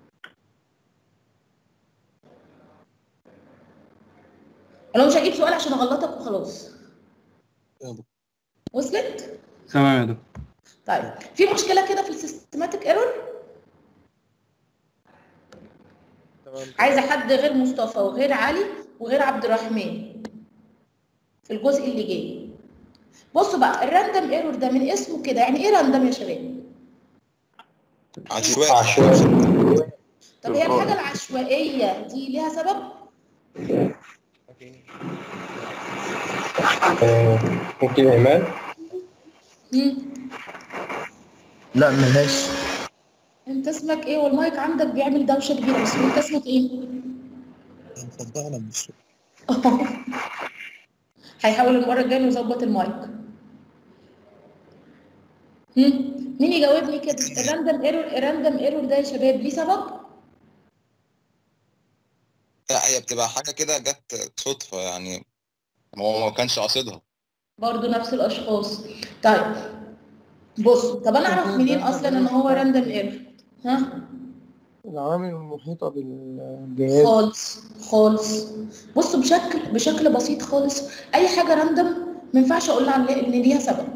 انا مش هجيب سؤال عشان اغلطك وخلاص وصلت تمام يا دكتور طيب في مشكله كده في السيستماتيك ايرور عايزه حد غير مصطفى وغير علي وغير عبد الرحمن في الجزء اللي جاي بصوا بقى الراندم ايرور ده من اسمه كده يعني ايه راندم يا شباب عشوائي طب هي الحاجه العشوائيه دي ليها سبب ممكن اهمال مم. لا ملهاش انت اسمك ايه والمايك عندك بيعمل دوشه كبيره بس انت اسمك ايه صدقنا مش هيحاول المره الجايه إنه يظبط المايك هم؟ مين يجاوبني كده الراندم ايرور الراندم ايرور ده يا شباب ليه سبب لا هي بتبقى حاجة كده جت صدفة يعني هو ما كانش قاصدها برضو نفس الاشخاص طيب بص طب انا اعرف منين اصلا ان هو راندم ايرور ها العوامل المحيطة بالجهاز خالص خالص بص بشكل بشكل بسيط خالص اي حاجه راندم ما ينفعش اقول عن ان ليها سبب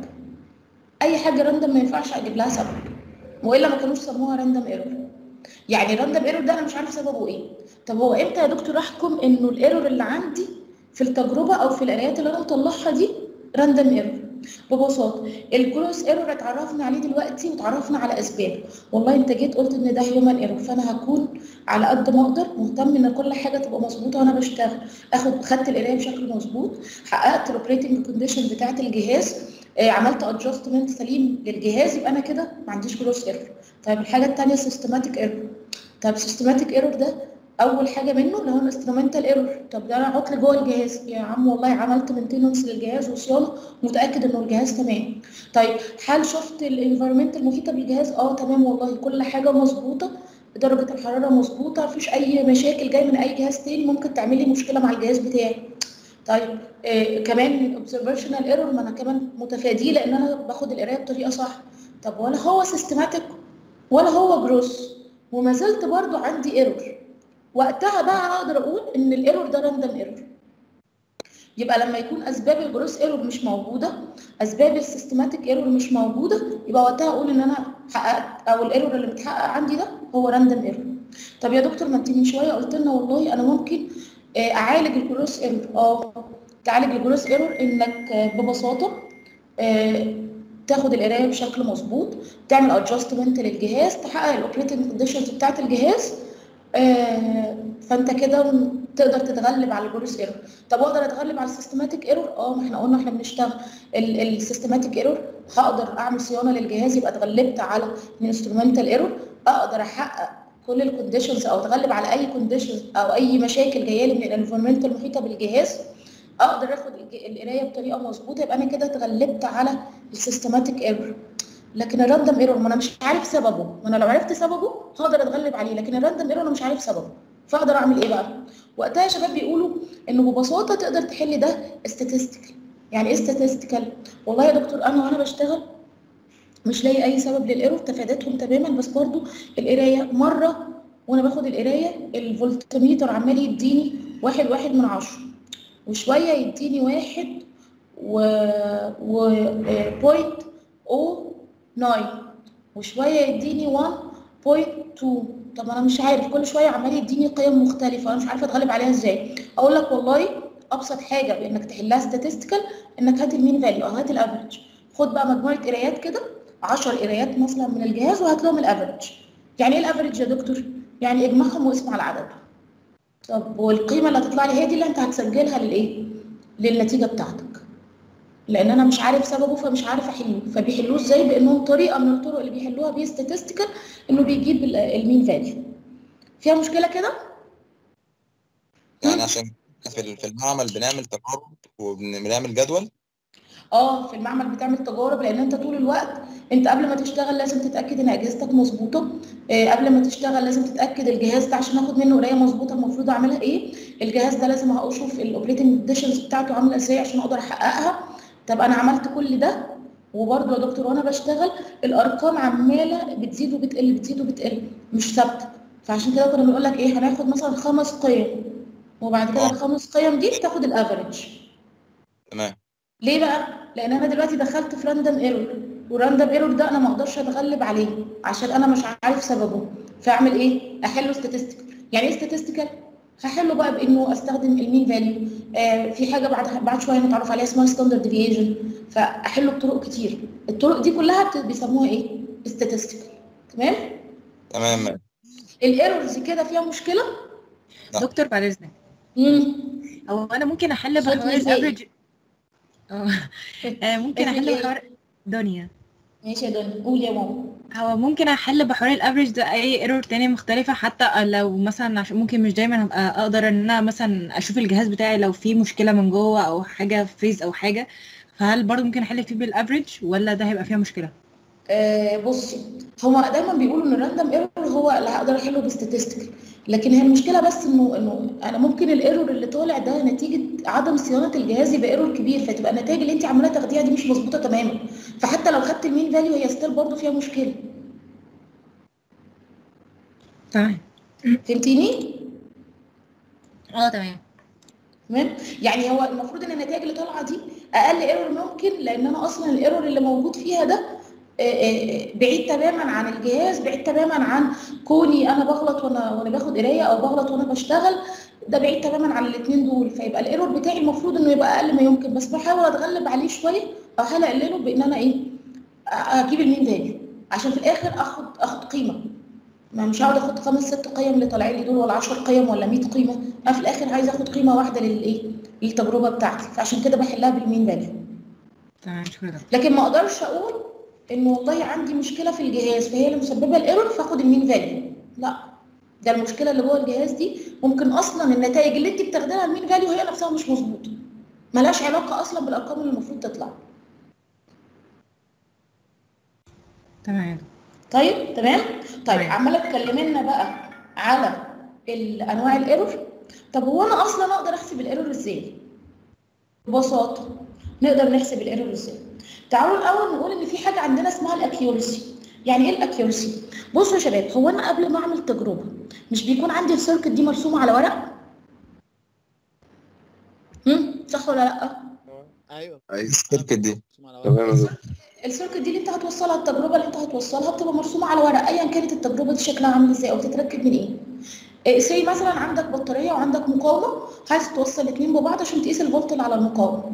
اي حاجه راندم ما ينفعش اجيب لها سبب والا ما كانوش سموها راندم ايرور يعني راندم ايرور ده انا مش عارف سببه ايه طب هو امتى يا دكتور احكم انه الايرور اللي عندي في التجربه او في القرايات اللي انا مطلعها دي راندم ايرور ببساطه الكروس ايرور اتعرفنا عليه دلوقتي وتعرفنا على اسبابه والله انت جيت قلت ان ده هيومن ايرور فانا هكون على قد ما اقدر مهتم ان كل حاجه تبقى مظبوطه وانا بشتغل اخد خدت القرايه بشكل مظبوط حققت الاوبريتنج كونديشن بتاعه الجهاز آه، عملت ادجستمنت سليم للجهاز يبقى انا كده ما عنديش كروس ايرور طيب الحاجه الثانيه سيستماتيك ايرور طب سيستماتيك ايرور ده اول حاجه منه اللي هو الانسترومنتال ايرور طب ده انا عطل جوه الجهاز يا عم والله عملت مينتيننس للجهاز وصيانه متاكد انه الجهاز تمام طيب هل شفت الانفايرمنت المحيطه بالجهاز اه تمام والله كل حاجه مظبوطه درجه الحراره مظبوطه مفيش اي مشاكل جايه من اي جهاز تاني ممكن تعمل لي مشكله مع الجهاز بتاعي طيب آه كمان observational ايرور ما انا كمان متفاديه لان انا باخد القرايه بطريقه صح طب ولا هو سيستماتيك ولا هو جروس وما زلت برضو عندي ايرور وقتها بقى اقدر اقول ان الايرور ده راندم ايرور يبقى لما يكون اسباب الجروس ايرور مش موجوده اسباب السيستماتيك ايرور مش موجوده يبقى وقتها اقول ان انا حققت او الايرور اللي متحقق عندي ده هو راندم ايرور طب يا دكتور ما انت من شويه قلت لنا والله انا ممكن آه، اعالج الجروس ايرور اه تعالج الجروس ايرور انك آه، ببساطه آه، تاخد القرايه بشكل مظبوط تعمل ادجستمنت للجهاز تحقق الاوبريتنج كونديشنز بتاعت الجهاز آه، فانت كده تقدر تتغلب على الجروس ايرور طب اقدر اتغلب على السيستماتيك ايرور اه ما احنا قلنا احنا بنشتغل السيستماتيك ايرور هقدر اعمل صيانه للجهاز يبقى اتغلبت على الانسترومنتال ايرور اقدر احقق كل الكونديشنز او اتغلب على اي كونديشنز او اي مشاكل جايه لي من الانفورمنت المحيطه بالجهاز اقدر اخد الج- القرايه بطريقه مظبوطه يبقى انا كده اتغلبت على السيستماتيك ايرور لكن الراندوم ايرور ما انا مش عارف سببه ما انا لو عرفت سببه هقدر اتغلب عليه لكن الراندوم ايرور انا مش عارف سببه فاقدر اعمل ايه بقى وقتها يا شباب بيقولوا انه ببساطه تقدر تحل ده statistical يعني ايه statistical والله يا دكتور انا وانا بشتغل مش لاقي اي سبب للايرور تفادتهم تماما بس برضو القرايه مره وانا باخد القرايه الفولتميتر عمال يديني واحد واحد من عشرة وشويه يديني واحد و و بوينت او ناين وشويه يديني 1.2 طب انا مش عارف كل شويه عمال يديني قيم مختلفه انا مش عارفه اتغلب عليها ازاي اقول لك والله ابسط حاجه بانك تحلها statistical انك هات المين فاليو او هات الافريج خد بقى مجموعه قرايات كده 10 قرايات مثلا من الجهاز وهات لهم الافريج يعني ايه الافريج يا دكتور يعني اجمعهم واسم على عددهم طب والقيمه اللي هتطلع لي هي دي اللي انت هتسجلها للايه للنتيجه بتاعتك لان انا مش عارف سببه فمش عارف احله فبيحلوه ازاي بانهم طريقه من الطرق اللي بيحلوها بيه statistical انه بيجيب ال- المين فاليو فيها مشكله كده يعني عشان في ال- في المعمل بنعمل تجارب وبنعمل جدول اه في المعمل بتعمل تجارب لان انت طول الوقت انت قبل ما تشتغل لازم تتاكد ان اجهزتك مظبوطه آه قبل ما تشتغل لازم تتاكد الجهاز ده عشان اخد منه قرايه مظبوطه المفروض اعملها ايه الجهاز ده لازم اشوف الاوبريتنج كونديشنز بتاعته عامله ازاي عشان اقدر احققها طب انا عملت كل ده وبرضه يا دكتور وانا بشتغل الارقام عماله بتزيد وبتقل بتزيد وبتقل مش ثابته فعشان كده كنا بنقول لك ايه هناخد مثلا خمس قيم وبعد كده الخمس قيم دي تاخد الافريج تمام ليه بقى؟ لان انا دلوقتي دخلت في راندم ايرور والراندم ايرور ده انا ما اقدرش اتغلب عليه عشان انا مش عارف سببه فاعمل ايه؟ احله statistical يعني ايه statistical؟ هحله بقى بانه استخدم المين فاليو آه في حاجه بعد بعد شويه نتعرف عليها اسمها ستاندرد ديفيجن فاحله بطرق كتير الطرق دي كلها بت- بيسموها ايه؟ statistical تمام؟ تمام الايرورز كده فيها مشكله؟ دكتور بعد اذنك امم هو انا ممكن احل صوت بحوار ازاي؟ الافريج اه آه، ممكن اسمك احل ايه؟ بحوار دنيا ماشي يا دنيا قول يا ماما هو ممكن احل بحوار الافريج ده اي ايرور تاني مختلفة حتى لو مثلا عشان ممكن مش دايما ابقى اقدر ان انا مثلا اشوف الجهاز بتاعي لو فيه مشكلة من جوه او حاجة فريز او حاجة فهل برضه ممكن احل فيه بالافريج ولا ده هيبقى فيها مشكلة؟ آه بصي هو دايما بيقولوا ان الراندوم ايرور هو اللي هقدر احله بستاتستيكال لكن هي المشكله بس انه انه انا ممكن الايرور اللي طالع ده نتيجه عدم صيانه الجهاز يبقى ايرور كبير فتبقى النتائج اللي انت عماله تاخديها دي مش مظبوطه تماما فحتى لو خدت المين فاليو هي ستيل برضه فيها مشكله تمام فهمتيني؟ اه تمام تمام يعني هو المفروض ان النتائج اللي طالعه دي اقل ايرور ممكن لان انا اصلا الايرور اللي موجود فيها ده آه، آه، بعيد تماما عن الجهاز بعيد تماما عن كوني انا بغلط وانا وانا باخد قرايه او بغلط وانا بشتغل ده بعيد تماما عن الاثنين دول فيبقى الايرور بتاعي المفروض انه يبقى اقل ما يمكن بس بحاول اتغلب عليه شويه او احاول اقلله بان انا ايه أ- اجيب المين فاليو عشان في الاخر اخد اخد قيمه ما مش هقعد اخد خمس ست قيم اللي طالعين لي دول ولا 10 قيم ولا 100 قيمه انا في الاخر عايزه اخد قيمه واحده للايه للتجربه بتاعتي فعشان كده بحلها بالمين فاليو تمام شكرا لكن ما اقدرش اقول ان والله عندي مشكله في الجهاز فهي اللي مسببه الايرور فاخد المين فاليو لا ده المشكله اللي جوه الجهاز دي ممكن اصلا النتائج اللي انت بتاخديها المين فاليو هي نفسها مش مظبوطه ملهاش علاقه اصلا بالارقام اللي المفروض تطلع تمام طيب تمام طيب عماله تكلمي لنا بقى على ال- انواع الايرور طب هو انا اصلا اقدر احسب الايرور ازاي ببساطه نقدر نحسب الايرور ازاي تعالوا الاول نقول ان في حاجه عندنا اسمها الاكيورسي يعني ايه الاكيورسي بصوا يا شباب هو انا قبل ما اعمل تجربه مش بيكون عندي السيركت دي مرسومه على ورق هم صح ولا لا ايوه السيركت دي السيركت دي اللي انت هتوصلها التجربه اللي انت هتوصلها بتبقى مرسومه على ورق ايا كانت التجربه دي شكلها عامل ازاي او بتتركب من ايه سي مثلا عندك بطاريه وعندك مقاومه عايز توصل الاثنين ببعض عشان تقيس الفولت اللي على المقاومه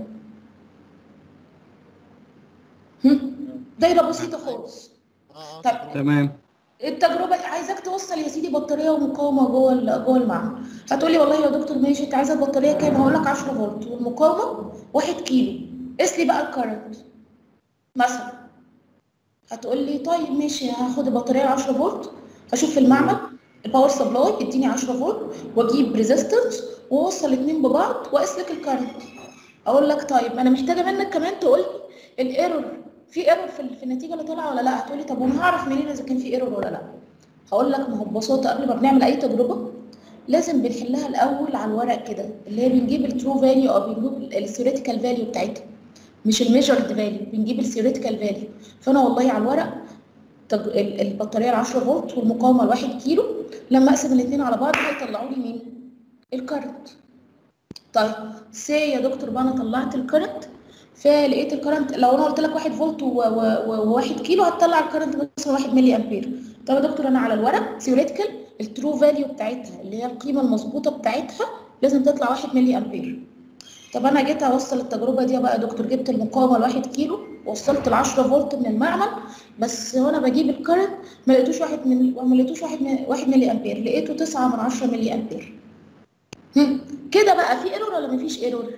هم؟ دايره بسيطه خالص طب تمام التجربه دي عايزاك توصل يا سيدي بطاريه ومقاومه جوه ال- جوه المعمل هتقولي والله يا دكتور ماشي انت عايزه البطاريه كام هقول لك 10 فولت والمقاومه 1 كيلو قيس لي بقى الكرنت مثلا هتقول لي طيب ماشي هاخد البطاريه 10 فولت اشوف في المعمل الباور سبلاي اديني 10 فولت واجيب ريزيستنس واوصل الاثنين ببعض واقيس لك الكرنت اقول لك طيب انا محتاجه منك كمان تقول لي الايرور في ايرور في, ال- في النتيجه اللي طالعه ولا لا هتقولي طب وانا هعرف منين اذا كان في ايرور ولا لا هقول لك ما هو ببساطه قبل ما بنعمل اي تجربه لازم بنحلها الاول على الورق كده اللي هي بنجيب الترو فاليو او بنجيب الثيوريتيكال فاليو بتاعتها مش الميجرد فاليو بنجيب الثيوريتيكال فاليو فانا والله على الورق تج... ال- البطاريه ال 10 فولت والمقاومه ال 1 كيلو لما اقسم الاثنين على بعض هيطلعوا لي مين؟ الكرنت طيب سي يا دكتور بقى انا طلعت الكرنت فلقيت الكرنت لو انا قلت لك 1 فولت و1 كيلو هتطلع الكرنت مثلا 1 ملي امبير طب يا دكتور انا على الورق ثيوريتيكال الترو فاليو بتاعتها اللي هي القيمه المظبوطه بتاعتها لازم تطلع 1 ملي امبير طب انا جيت اوصل التجربه دي بقى يا دكتور جبت المقاومه ل 1 كيلو وصلت ال 10 فولت من المعمل بس وانا بجيب الكرنت ما لقيتوش 1 من ما لقيتوش 1 1 ملي امبير لقيته 9 من 10 ملي امبير هم، كده بقى في ايرور ولا مفيش ايرور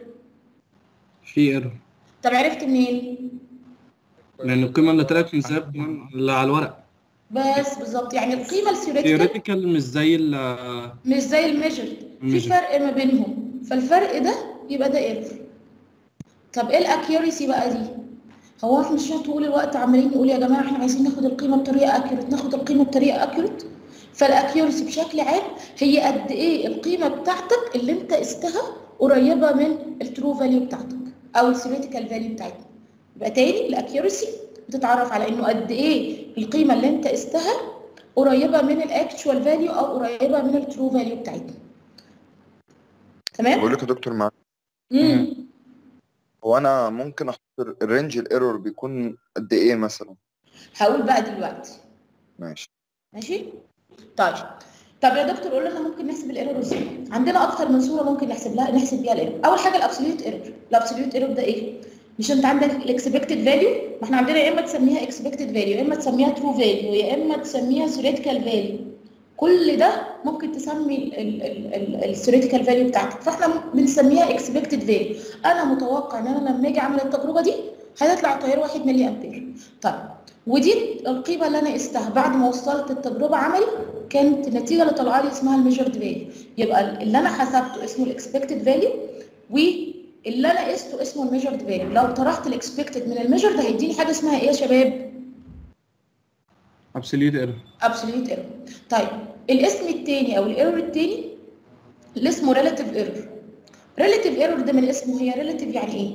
في ايرور طب عرفت منين لان القيمه اللي طلعت من زاب كمان اللي على الورق بس بالظبط يعني القيمه الثيوريتيكال ثيوريتيكال مش زي ال مش زي الميجر في Measured. فرق ما بينهم فالفرق ده يبقى ده ايرور طب ايه الاكيوريسي بقى دي هو احنا مش طول الوقت عمالين نقول يا جماعه احنا عايزين ناخد القيمه بطريقه اكيوريت ناخد القيمه بطريقه اكيوريت فالاكيوريسي بشكل عام هي قد ايه القيمه بتاعتك اللي انت قستها قريبه من الترو فاليو بتاعتك او الثيوريتيكال فاليو بتاعتك يبقى تاني الاكيوريسي بتتعرف على انه قد ايه القيمه اللي انت قستها قريبه من الاكتشوال فاليو او قريبه من الترو فاليو بتاعتنا تمام بقول لك يا دكتور مع امم هو انا ممكن احط الرينج الايرور بيكون قد ايه مثلا هقول بقى دلوقتي ماشي ماشي طيب طب يا دكتور قول لنا ممكن نحسب الايرور ازاي عندنا اكتر من صوره ممكن نحسب لها نحسب بيها الايرور اول حاجه الابسوليوت ايرور الابسوليوت ايرور ده ايه مش انت عندك الاكسبكتد فاليو ما احنا عندنا يا اما تسميها اكسبكتد فاليو يا اما تسميها ترو فاليو يا اما تسميها ثيوريتيكال فاليو كل ده ممكن تسمي الثيوريتيكال فاليو بتاعتك فاحنا بنسميها اكسبكتد فاليو انا متوقع ان انا لما اجي اعمل التجربه دي هتطلع تيار 1 ملي امبير طيب ودي القيمه اللي انا قستها بعد ما وصلت التجربه عملي كانت النتيجه اللي طالعه لي اسمها الميجرد فاليو يبقى اللي انا حسبته اسمه الاكسبكتد فاليو واللي انا قسته اسمه الميجرد فاليو لو طرحت الاكسبكتد من الميجرد هيديني حاجه اسمها ايه يا شباب ابسوليوت ايرور ابسوليوت ايرور طيب الاسم الثاني او الايرور الثاني اللي اسمه ريلاتيف ايرور ريلاتيف ايرور ده من اسمه هي ريلاتيف يعني ايه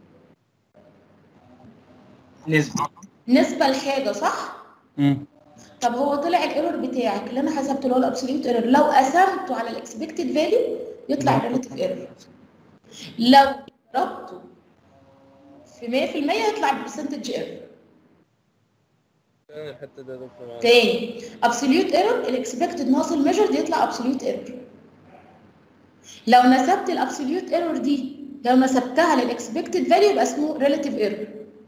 نسبة نسبه لحاجه صح امم طب هو طلع الايرور بتاعك اللي انا حسبته اللي هو الابسوليوت ايرور لو قسمته على الاكسبكتد فاليو يطلع الريلاتيف ايرور لو ضربته في 100% يطلع البرسنتج ايرور تاني الحتة دي يا دكتور معلش. تاني ابسوليوت ايرور الاكسبكتد ناقص الميجرد يطلع ابسوليوت ايرور لو نسبت الابسوليوت ايرور دي لو نسبتها للاكسبكتد فاليو يبقى اسمه ريلاتيف ايرور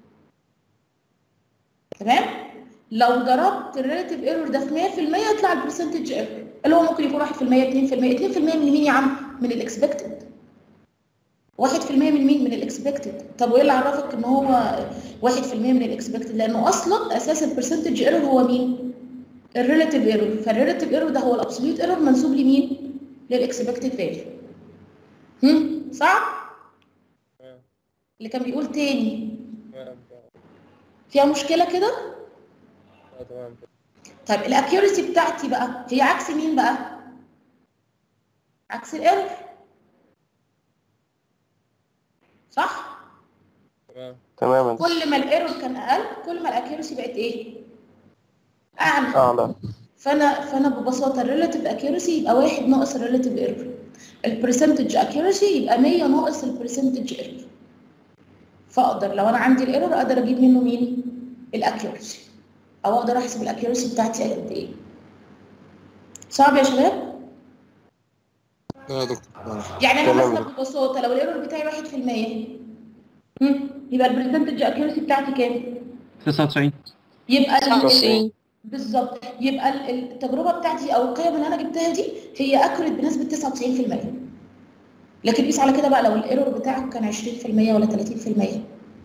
تمام لو ضربت الريلاتيف ايرور ده في 100% يطلع البرسنتج ايرور اللي هو ممكن يكون 1% 2% 2% من مين يا عم من الاكسبكتد 1% من مين من الاكسبكتد طب وايه اللي عرفك ان هو 1% من الاكسبكتد لانه اصلا اساس البرسنتج ايرور هو مين الريلاتيف ايرور فالريلاتيف ايرور ده هو الابسوليوت ايرور منسوب لمين للاكسبكتد فاليو هم صح اللي كان بيقول تاني تمام فيها مشكله كده اه تمام طيب الاكيورسي بتاعتي بقى هي عكس مين بقى عكس الايرور صح تمام تماما كل ما الايرور كان اقل كل ما الاكيورسي بقت ايه اعلى اعلى فانا فانا ببساطه الريلاتيف اكيورسي يبقى واحد ناقص الريلاتيف ايرور البرسنتج اكيورسي يبقى 100 ناقص البرسنتج ايرور فاقدر لو انا عندي الايرور اقدر اجيب منه مين الاكيورسي او اقدر احسب الاكيورسي بتاعتي قد ايه صعب يا شباب لا يا دكتور يعني انا تمام. مثلا ببساطه لو الايرور بتاعي 1% هم، يبقى البرسنتج اكيورسي بتاعتي كام 99 يبقى ال- 99. بالظبط يبقى ال- التجربه بتاعتي او القيم اللي انا جبتها دي هي اكوريت بنسبه 99% لكن قيس على كده بقى لو الايرور بتاعك كان 20% ولا 30%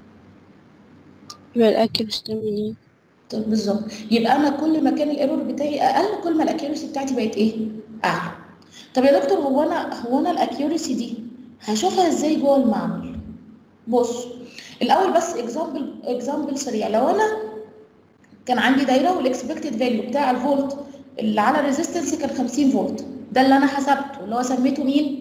يبقى الأكيورسي تعمل ايه؟ طب بالظبط يبقى انا كل ما كان الايرور بتاعي اقل كل ما الاكيورسي بتاعتي بقت ايه اعلى طب يا دكتور هو انا هو انا الاكيورسي دي هشوفها ازاي جوه المعمل بص الاول بس اكزامبل اكزامبل سريع لو انا كان عندي دايره والاكسبكتد فاليو بتاع الفولت اللي على الريزيستنس كان 50 فولت ده اللي انا حسبته اللي هو سميته مين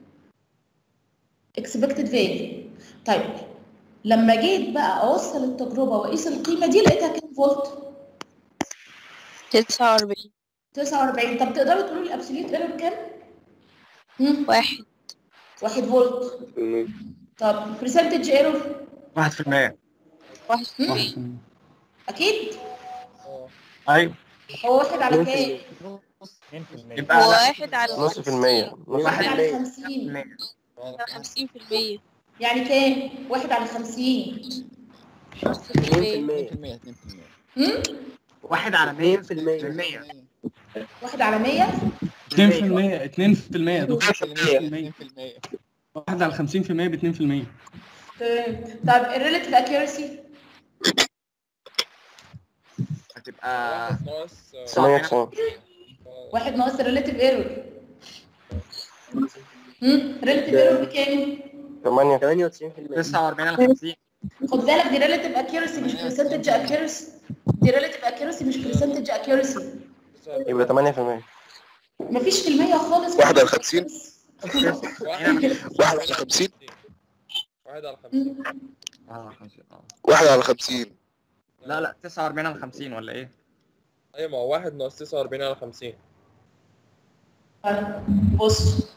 اكسبكتد فاليو طيب لما جيت بقى اوصل التجربه واقيس القيمه دي لقيتها كام فولت 49 49 طب تقدروا تقولوا لي الابسوليوت ايرور كام هم؟ واحد واحد فولت طب برسنتج ايرور 1% واحد اكيد ايوه هو واحد على كام يبقى لا. واحد على نص في المية نص واحد في على المية 50 خمسين في المية يعني كام واحد على 50 نص في المية 2% 2% هم؟ واحد على 100 في المية واحد على 100 2% 2% يا دكتور 2% واحد على 50% ب 2% تمام طب الريلاتيف اكيورسي هتبقى ناقص ثمانية وتسعين واحد ناقص الريلاتيف ايرور هم ريلاتيف ايرور بكام ثمانية 49 على 50 خد بالك دي ريلاتيف اكيورسي مش برسنتج اكيورسي دي ريلاتيف اكيورسي مش برسنتج اكيورسي يبقى ثمانية في المية مفيش في المية خالص واحد على 50 واحد واحد على 50 واحد على 50 اه 50 اه واحد على 50 لا لا 49 على 50 ولا ايه؟ ايوه ما هو واحد ناقص 49 على 50 بص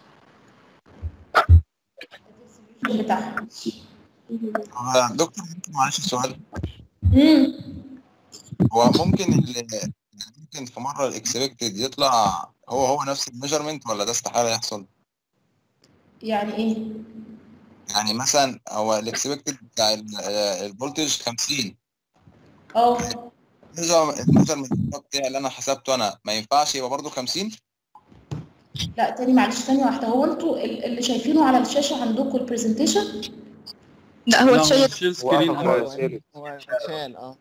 بتاعها آه، دكتور ممكن معلش سؤال مم. هو ممكن ال- ممكن في مره الاكسبكتد يطلع هو هو نفس الميجرمنت ولا ده استحاله يحصل؟ يعني ايه يعني مثلا هو الاكسبكتد بتاع ال- آه، الفولتج 50 اه الميجرمنت بتاعي اللي انا حسبته انا ما ينفعش يبقى برضه 50 لا تاني معلش ثانية واحدة هو انتوا ال- اللي شايفينه على الشاشة عندكم البرزنتيشن لا هو اتشير شيل سكرين وقفل اه خالص. هو شال اه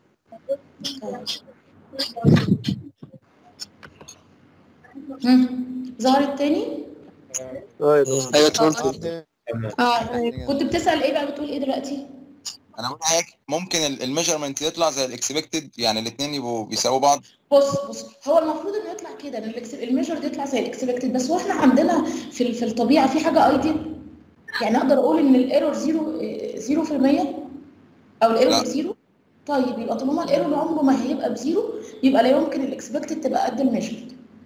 ظهرت تاني ايوه اتفضل اه كنت بتسأل ايه بقى بتقول ايه دلوقتي انا بقول هيك ممكن الميجرمنت يطلع زي الاكسبكتد يعني الاثنين يبقوا بيساووا بعض بص بص هو المفروض انه يطلع كده ان الميجر يطلع زي الاكسبكتد بس هو احنا عندنا في ال- في الطبيعه في حاجه ايديال يعني اقدر اقول ان الايرور زيرو زيرو في المية او الايرور لا. بزيرو طيب يبقى طالما الايرور عمره ما هيبقى بزيرو يبقى لا يمكن الاكسبكتد تبقى قد الميجر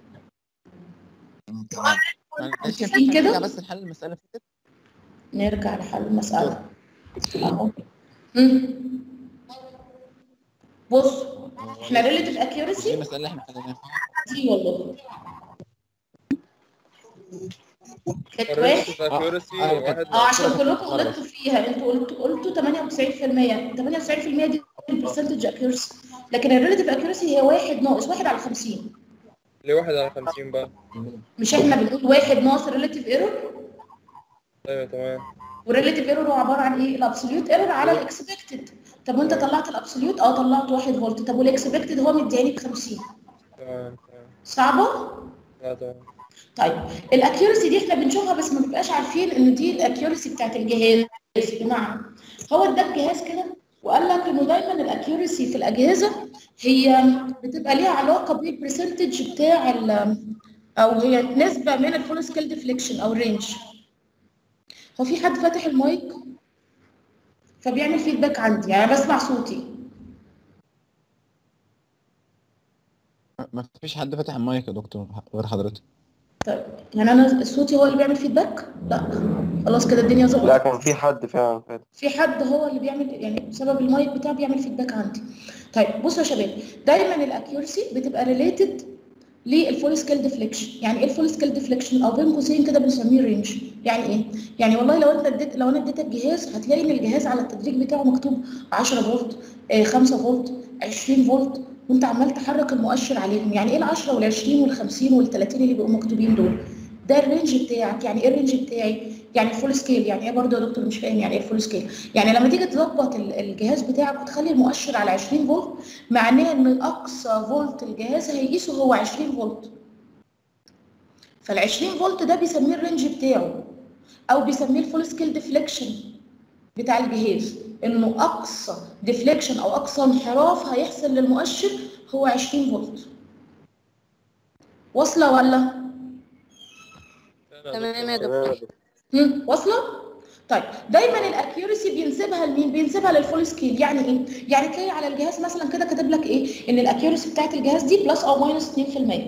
معلش ينفع في كده؟ نرجع بس لحل المسألة اللي فاتت نرجع لحل المساله أهو. مم. بص احنا ريليتيف دي اكيورسي المسألة اللي احنا حليناها دي والله كانت واحد الريليتيف اكيورسي آه، واحد اه عشان كلكم غلطتوا فيها انتوا قلتوا قلتوا 98% 98% دي البرسنتج اكيورسي لكن الريليتيف اكيورسي هي واحد ناقص واحد على 50 ليه واحد على 50 بقى مش احنا بنقول واحد ناقص الريليتيف ايرور ايوه تمام والريليتيف ايرور هو عباره عن ايه؟ الابسوليوت ايرور على الاكسبكتد طب وانت طلعت الابسوليوت اه طلعت 1 فولت طب والاكسبكتد هو مدياني ب 50 تمام تمام صعبه؟ لا تمام طيب الاكيورسي دي احنا بنشوفها بس ما بنبقاش عارفين ان دي الاكيورسي بتاعت الجهاز بمعنى هو اداك جهاز كده وقال لك انه دايما الاكيورسي في الاجهزه هي بتبقى ليها علاقه بالبرسنتج بتاع ال او هي نسبه من الفول سكيل ديفليكشن او رينج هو في حد فاتح المايك فبيعمل فيدباك عندي يعني أنا بسمع صوتي ما فيش حد فاتح المايك يا دكتور غير حضرتك طيب يعني انا صوتي هو اللي بيعمل فيدباك لا خلاص كده الدنيا ظبطت لا كان في حد فعلا فاتح في حد هو اللي بيعمل يعني بسبب المايك بتاعه بيعمل فيدباك عندي طيب بصوا يا شباب دايما الاكيورسي بتبقى ريليتد للفول سكيل ديفليكشن يعني ايه الفول سكيل ديفليكشن او بين قوسين كده بنسميه رينج يعني ايه يعني والله لو انت اديت لو انا اديتك جهاز هتلاقي ان الجهاز على التدريج بتاعه مكتوب 10 فولت آه، 5 فولت 20 فولت وانت عمال تحرك المؤشر عليهم يعني ايه ال 10 وال 20 وال 50 وال 30 اللي بيبقوا مكتوبين دول ده الرينج بتاعك يعني ايه الرينج بتاعي يعني الفول سكيل يعني ايه برضه يا دكتور مش فاهم يعني ايه الفول سكيل يعني لما تيجي تظبط ال- الجهاز بتاعك وتخلي المؤشر على 20 فولت معناه ان اقصى فولت الجهاز هيقيسه هو 20 فولت فال 20 فولت ده بيسميه الرينج بتاعه او بيسميه الفول سكيل ديفليكشن بتاع الجهاز انه اقصى ديفليكشن او اقصى انحراف هيحصل للمؤشر هو 20 فولت واصله ولا تمام يا دكتور هم، واصله طيب دايما الاكيورسي بينسبها لمين بينسبها للفول سكيل يعني ايه يعني تلاقي على الجهاز مثلا كده كاتب لك ايه ان الاكيورسي بتاعت الجهاز دي بلس او ماينس 2%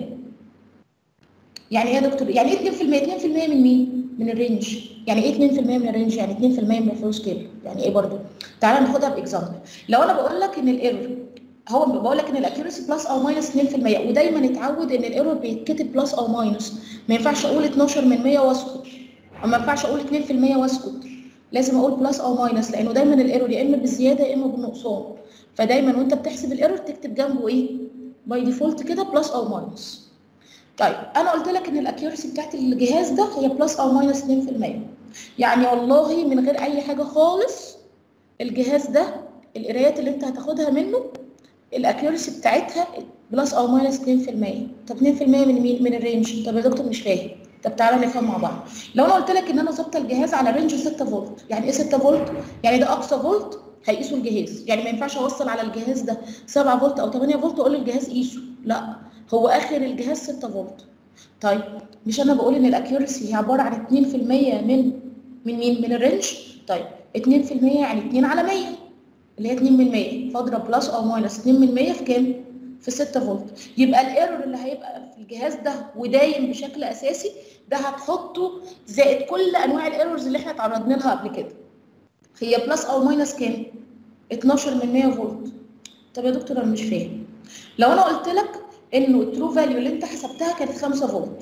يعني ايه يا دكتور يعني ايه 2% 2% من مين من الرينج يعني ايه 2% من الرينج يعني 2% من الفول سكيل يعني ايه برضو تعالى ناخدها باكزامبل لو انا بقول لك ان الايرور هو بقول لك ان الاكيورسي بلس او ماينس 2% ودايما اتعود ان الايرور بيتكتب بلس او ماينس ما ينفعش اقول 12 من 100 واسكت او ما ينفعش اقول 2% واسكت لازم اقول بلس او ماينس لانه دايما الايرور يا اما بالزياده يا اما بالنقصان فدايما وانت بتحسب الايرور تكتب جنبه ايه باي ديفولت كده بلس او ماينس طيب انا قلت لك ان الاكيورسي بتاعت الجهاز ده هي بلس او ماينس 2% يعني والله من غير اي حاجه خالص الجهاز ده القرايات اللي انت هتاخدها منه الاكيورسي بتاعتها بلس او ماينس 2% طب 2% من مين من الرينج طب يا دكتور مش فاهم طب تعالى نفهم مع بعض لو انا قلت لك ان انا ظابطه الجهاز على رينج 6 فولت يعني ايه 6 فولت يعني ده اقصى فولت هيقيسه الجهاز يعني ما ينفعش اوصل على الجهاز ده 7 فولت او 8 فولت واقول للجهاز قيسه لا هو اخر الجهاز 6 فولت طيب مش انا بقول ان الاكيورسي هي عباره عن 2% من من مين من الرينج طيب 2% يعني 2 على 100 اللي هي 2 من 100 فاضرب بلس او ماينس 2 من 100 في كام؟ في 6 فولت يبقى الايرور اللي هيبقى في الجهاز ده ودايم بشكل اساسي ده هتحطه زائد كل انواع الايرورز اللي احنا اتعرضنا لها قبل كده هي بلس او ماينس كام؟ 12 من 100 فولت طب يا دكتور انا مش فاهم لو انا قلت لك انه الترو فاليو اللي انت حسبتها كانت 5 فولت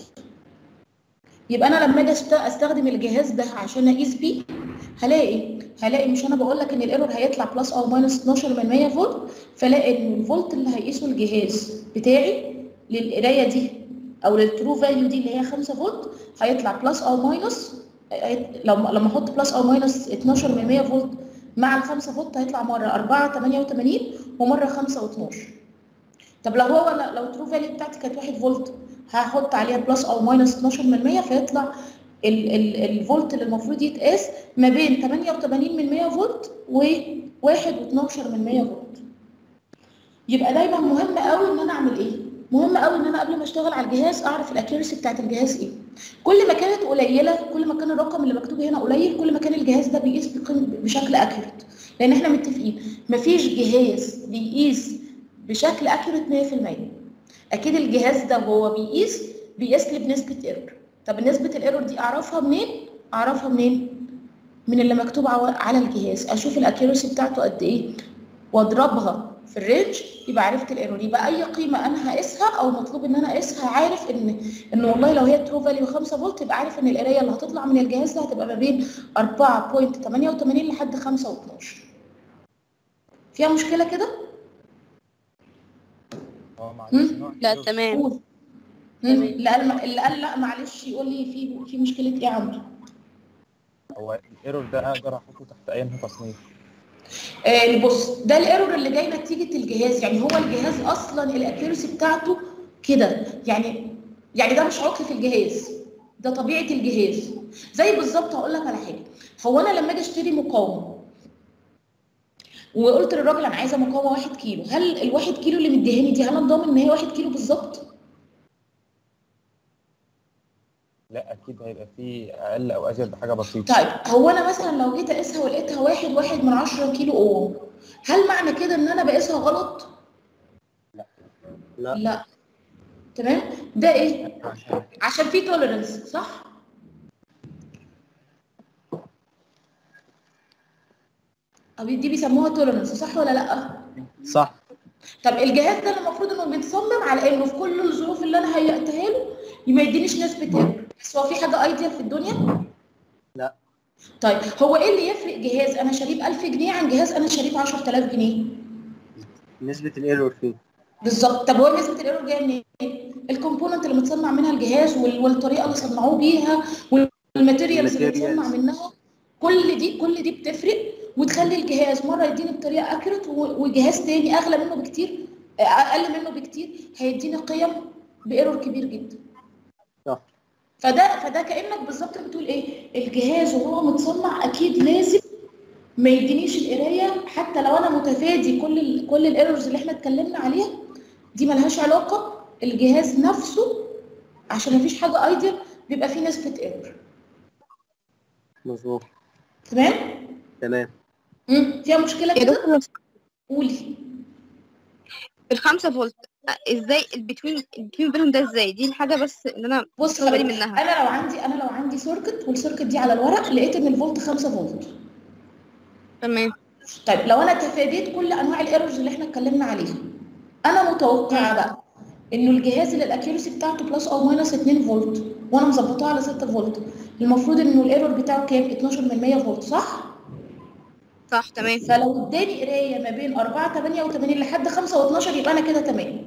يبقى انا لما اجي أست- استخدم الجهاز ده عشان اقيس بيه هلاقي هلاقي مش انا بقول لك ان الايرور هيطلع بلس او ماينس 12 من 100 فولت فلاقي ان الفولت اللي هيقيسه الجهاز بتاعي للقرايه دي او للترو فاليو دي اللي هي 5 فولت هيطلع بلس او ماينس لما لما احط بلس او ماينس 12 من 100 فولت مع ال 5 فولت هيطلع مره 4 88 ومره 5 و12 طب لو هو لو الترو فاليو بتاعتي كانت 1 فولت هحط عليها بلس او ماينس 12 من 100 فيطلع ال ال الفولت اللي المفروض يتقاس ما بين 88 من 100 فولت و1 و12 من 100 فولت يبقى دايما مهم قوي ان انا اعمل ايه مهم قوي ان انا قبل ما اشتغل على الجهاز اعرف الاكيورسي بتاعت الجهاز ايه كل ما كانت قليله كل ما كان الرقم اللي مكتوب هنا قليل كل ما كان الجهاز ده بيقيس بقيم- بشكل اكيوريت لان احنا متفقين مفيش جهاز بيقيس بشكل اكيوريت 100% اكيد الجهاز ده وهو بيقيس بيقيس لي بنسبه ايرور طب نسبه الايرور دي اعرفها منين اعرفها منين من اللي مكتوب عو- على الجهاز اشوف الاكيورسي بتاعته قد ايه واضربها في الرينج يبقى عرفت الايرور يبقى اي قيمه انا هقيسها او مطلوب ان انا اقيسها عارف ان ان والله لو هي ترو فاليو 5 فولت يبقى عارف ان القرايه اللي هتطلع من الجهاز ده هتبقى ما بين 4.88 لحد 5 و12 فيها مشكله كده؟ اه معلش مم؟ نوع لا الإيرور تمام قول مم؟ اللي قال اللي قال لا معلش يقول لي في في مشكله ايه يا عمرو؟ هو الايرور ده اقدر احطه تحت اي تصنيف آه بص ده الايرور اللي جاي نتيجه الجهاز يعني هو الجهاز اصلا الاكيورسي بتاعته كده يعني يعني ده مش عطل في الجهاز ده طبيعه الجهاز زي بالظبط هقول لك على حاجه هو انا لما اجي اشتري مقاومه وقلت للراجل انا عايزه مقاومه 1 كيلو هل الواحد كيلو اللي مديهاني دي هل انا ضامن ان هي 1 كيلو بالظبط لا اكيد هيبقى فيه اقل او ازيد بحاجه بسيطه طيب هو انا مثلا لو جيت اقيسها ولقيتها واحد واحد من عشرة كيلو اوم هل معنى كده ان انا بقيسها غلط؟ لا لا تمام ده ايه؟ عشان في توليرنس صح؟ او دي بيسموها توليرنس صح ولا لا؟ صح طب الجهاز ده المفروض انه بيتصمم على انه في كل الظروف اللي انا هيأتها له ما يدينيش نسبه ايرور بس هو في حاجه ايديال في الدنيا؟ لا طيب هو ايه اللي يفرق جهاز انا شاريه ب 1000 جنيه عن جهاز انا شاريه ب 10000 جنيه؟ نسبة الايرور فيه بالظبط طب هو نسبه الايرور جايه منين؟ الكومبوننت اللي متصنع منها الجهاز وال- والطريقه اللي صنعوه بيها والماتيريالز اللي الماتيريالز. متصنع منها كل دي كل دي بتفرق وتخلي الجهاز مره يديني بطريقه اكيوريت وجهاز تاني اغلى منه بكتير اقل منه بكتير هيديني قيم بايرور كبير جدا صح فده فده كانك بالظبط بتقول ايه الجهاز وهو متصنع اكيد لازم ما يدينيش القرايه حتى لو انا متفادي كل ال كل الايرورز اللي احنا اتكلمنا عليها دي ملهاش علاقه الجهاز نفسه عشان مفيش حاجه ايديال بيبقى فيه نسبه ايرور مظبوط تمام تمام مم. فيها مشكله يا كده دكتور قولي الخمسة فولت أ- ازاي البتوين البتوين بينهم ده ازاي دي الحاجة بس اللي انا بص واخدة بالي حضرتك، منها انا لو عندي انا لو عندي سيركت والسيركت دي على الورق لقيت ان الفولت 5 فولت تمام طيب لو انا تفاديت كل انواع الايرورز اللي احنا اتكلمنا عليها انا متوقعه بقى انه الجهاز اللي الاكيورسي بتاعته بلس او ماينس 2 فولت وانا مظبطاه على 6 فولت المفروض انه الايرور بتاعه كام 12 من 100 فولت صح صح تمام فلو اداني قرايه ما بين 4 88 لحد 5 و12 يبقى انا كده تمام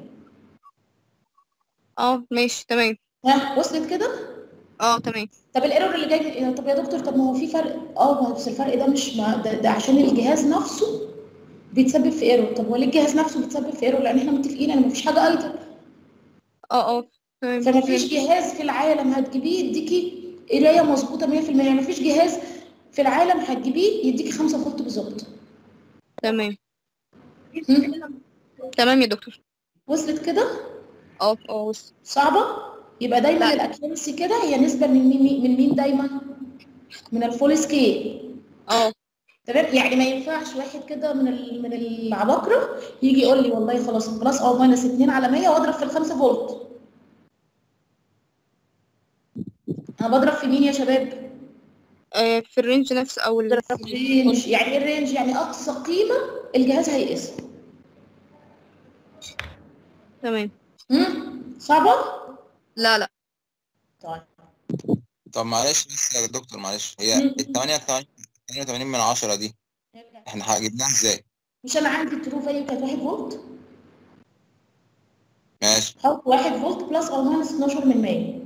اه ماشي تمام ها وصلت كده اه تمام طب الايرور اللي جاي من إيه؟ طب يا دكتور طب ما هو في فرق اه ما هو بس الفرق ده مش ما ده, ده عشان الجهاز نفسه بيتسبب في ايرور طب هو ليه الجهاز نفسه بيتسبب في ايرور لان احنا متفقين ان مفيش حاجه ايضا اه اه تمام فمفيش فهمت. جهاز في العالم هتجيبيه يديكي قرايه مظبوطه 100% يعني مفيش جهاز في العالم هتجيبيه يديكي 5 فولت بالظبط تمام تمام يا دكتور وصلت كده اه اه وصل صعبه يبقى دايما لا. الاكيورسي كده هي نسبه من مين من مين دايما من الفول سكيل اه تمام يعني ما ينفعش واحد كده من ال... من العباقره يجي يقول لي والله خلاص بلس او ماينس 2 على 100 واضرب في ال 5 فولت انا بضرب في مين يا شباب؟ آه في الرينج نفسه او ال- رينج يعني ايه الرينج يعني اقصى قيمه الجهاز هيقيسها تمام امم صعبه؟ لا لا طيب طب معلش بس يا دكتور معلش هي مم. ال 88 88 من 10 دي احنا جبناها ازاي؟ مش انا عندي الترو فاليو كانت 1 فولت ماشي حط 1 فولت بلس او ماينس 12 من 100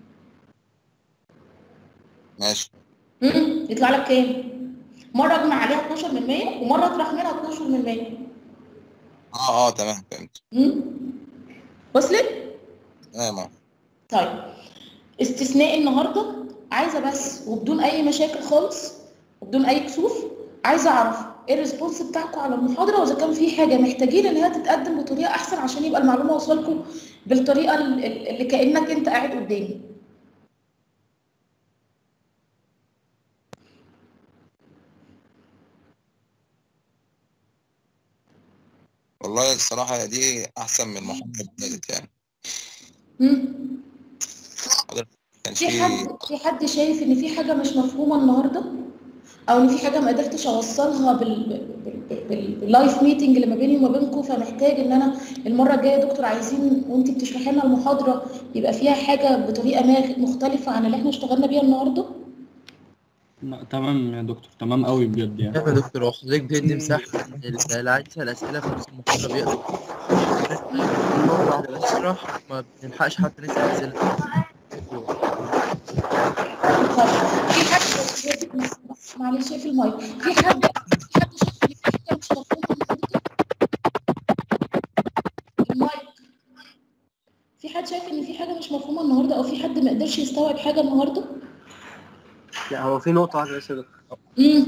ماشي امم يطلع لك كام؟ مره اجمع عليها 12 من 100 ومره اطرح منها 12 من 100 اه اه تمام فهمت امم وصلت؟ تمام اه طيب استثناء النهارده عايزه بس وبدون اي مشاكل خالص وبدون اي كسوف عايزه اعرف ايه الريسبونس بتاعكم على المحاضره واذا كان في حاجه محتاجين ان هي تتقدم بطريقه احسن عشان يبقى المعلومه واصله بالطريقه ال- ال- اللي كانك انت قاعد قدامي والله الصراحة هي دي أحسن من المحاضرة اللي فاتت يعني مم. حضرتك كان في في حد في حد شايف ان في حاجه مش مفهومه النهارده او ان في حاجه ما قدرتش اوصلها بال بال- بال- باللايف ميتنج اللي ما بيني وما بينكم فمحتاج ان انا المره الجايه يا دكتور عايزين وانت بتشرحي لنا المحاضره يبقى فيها حاجه بطريقه ما مختلفه عن اللي احنا اشتغلنا بيها النهارده لا تمام يا دكتور تمام قوي بجد يعني يا دكتور هو حضرتك بتدي مساحة إن اللي عايز يسأل أسئلة في نفس المحاضرة بيقدر مرة واحدة بس تشرح ما بنلحقش حتى نسأل أسئلة في حد معلش في المايك في حد في حد شايف ان في حاجه مش مفهومه النهارده المايك في حد شايف ان في حاجه مش مفهومه النهارده او في حد ما قدرش يستوعب حاجه النهارده لا هو في نقطة واحدة بس يا دكتور امم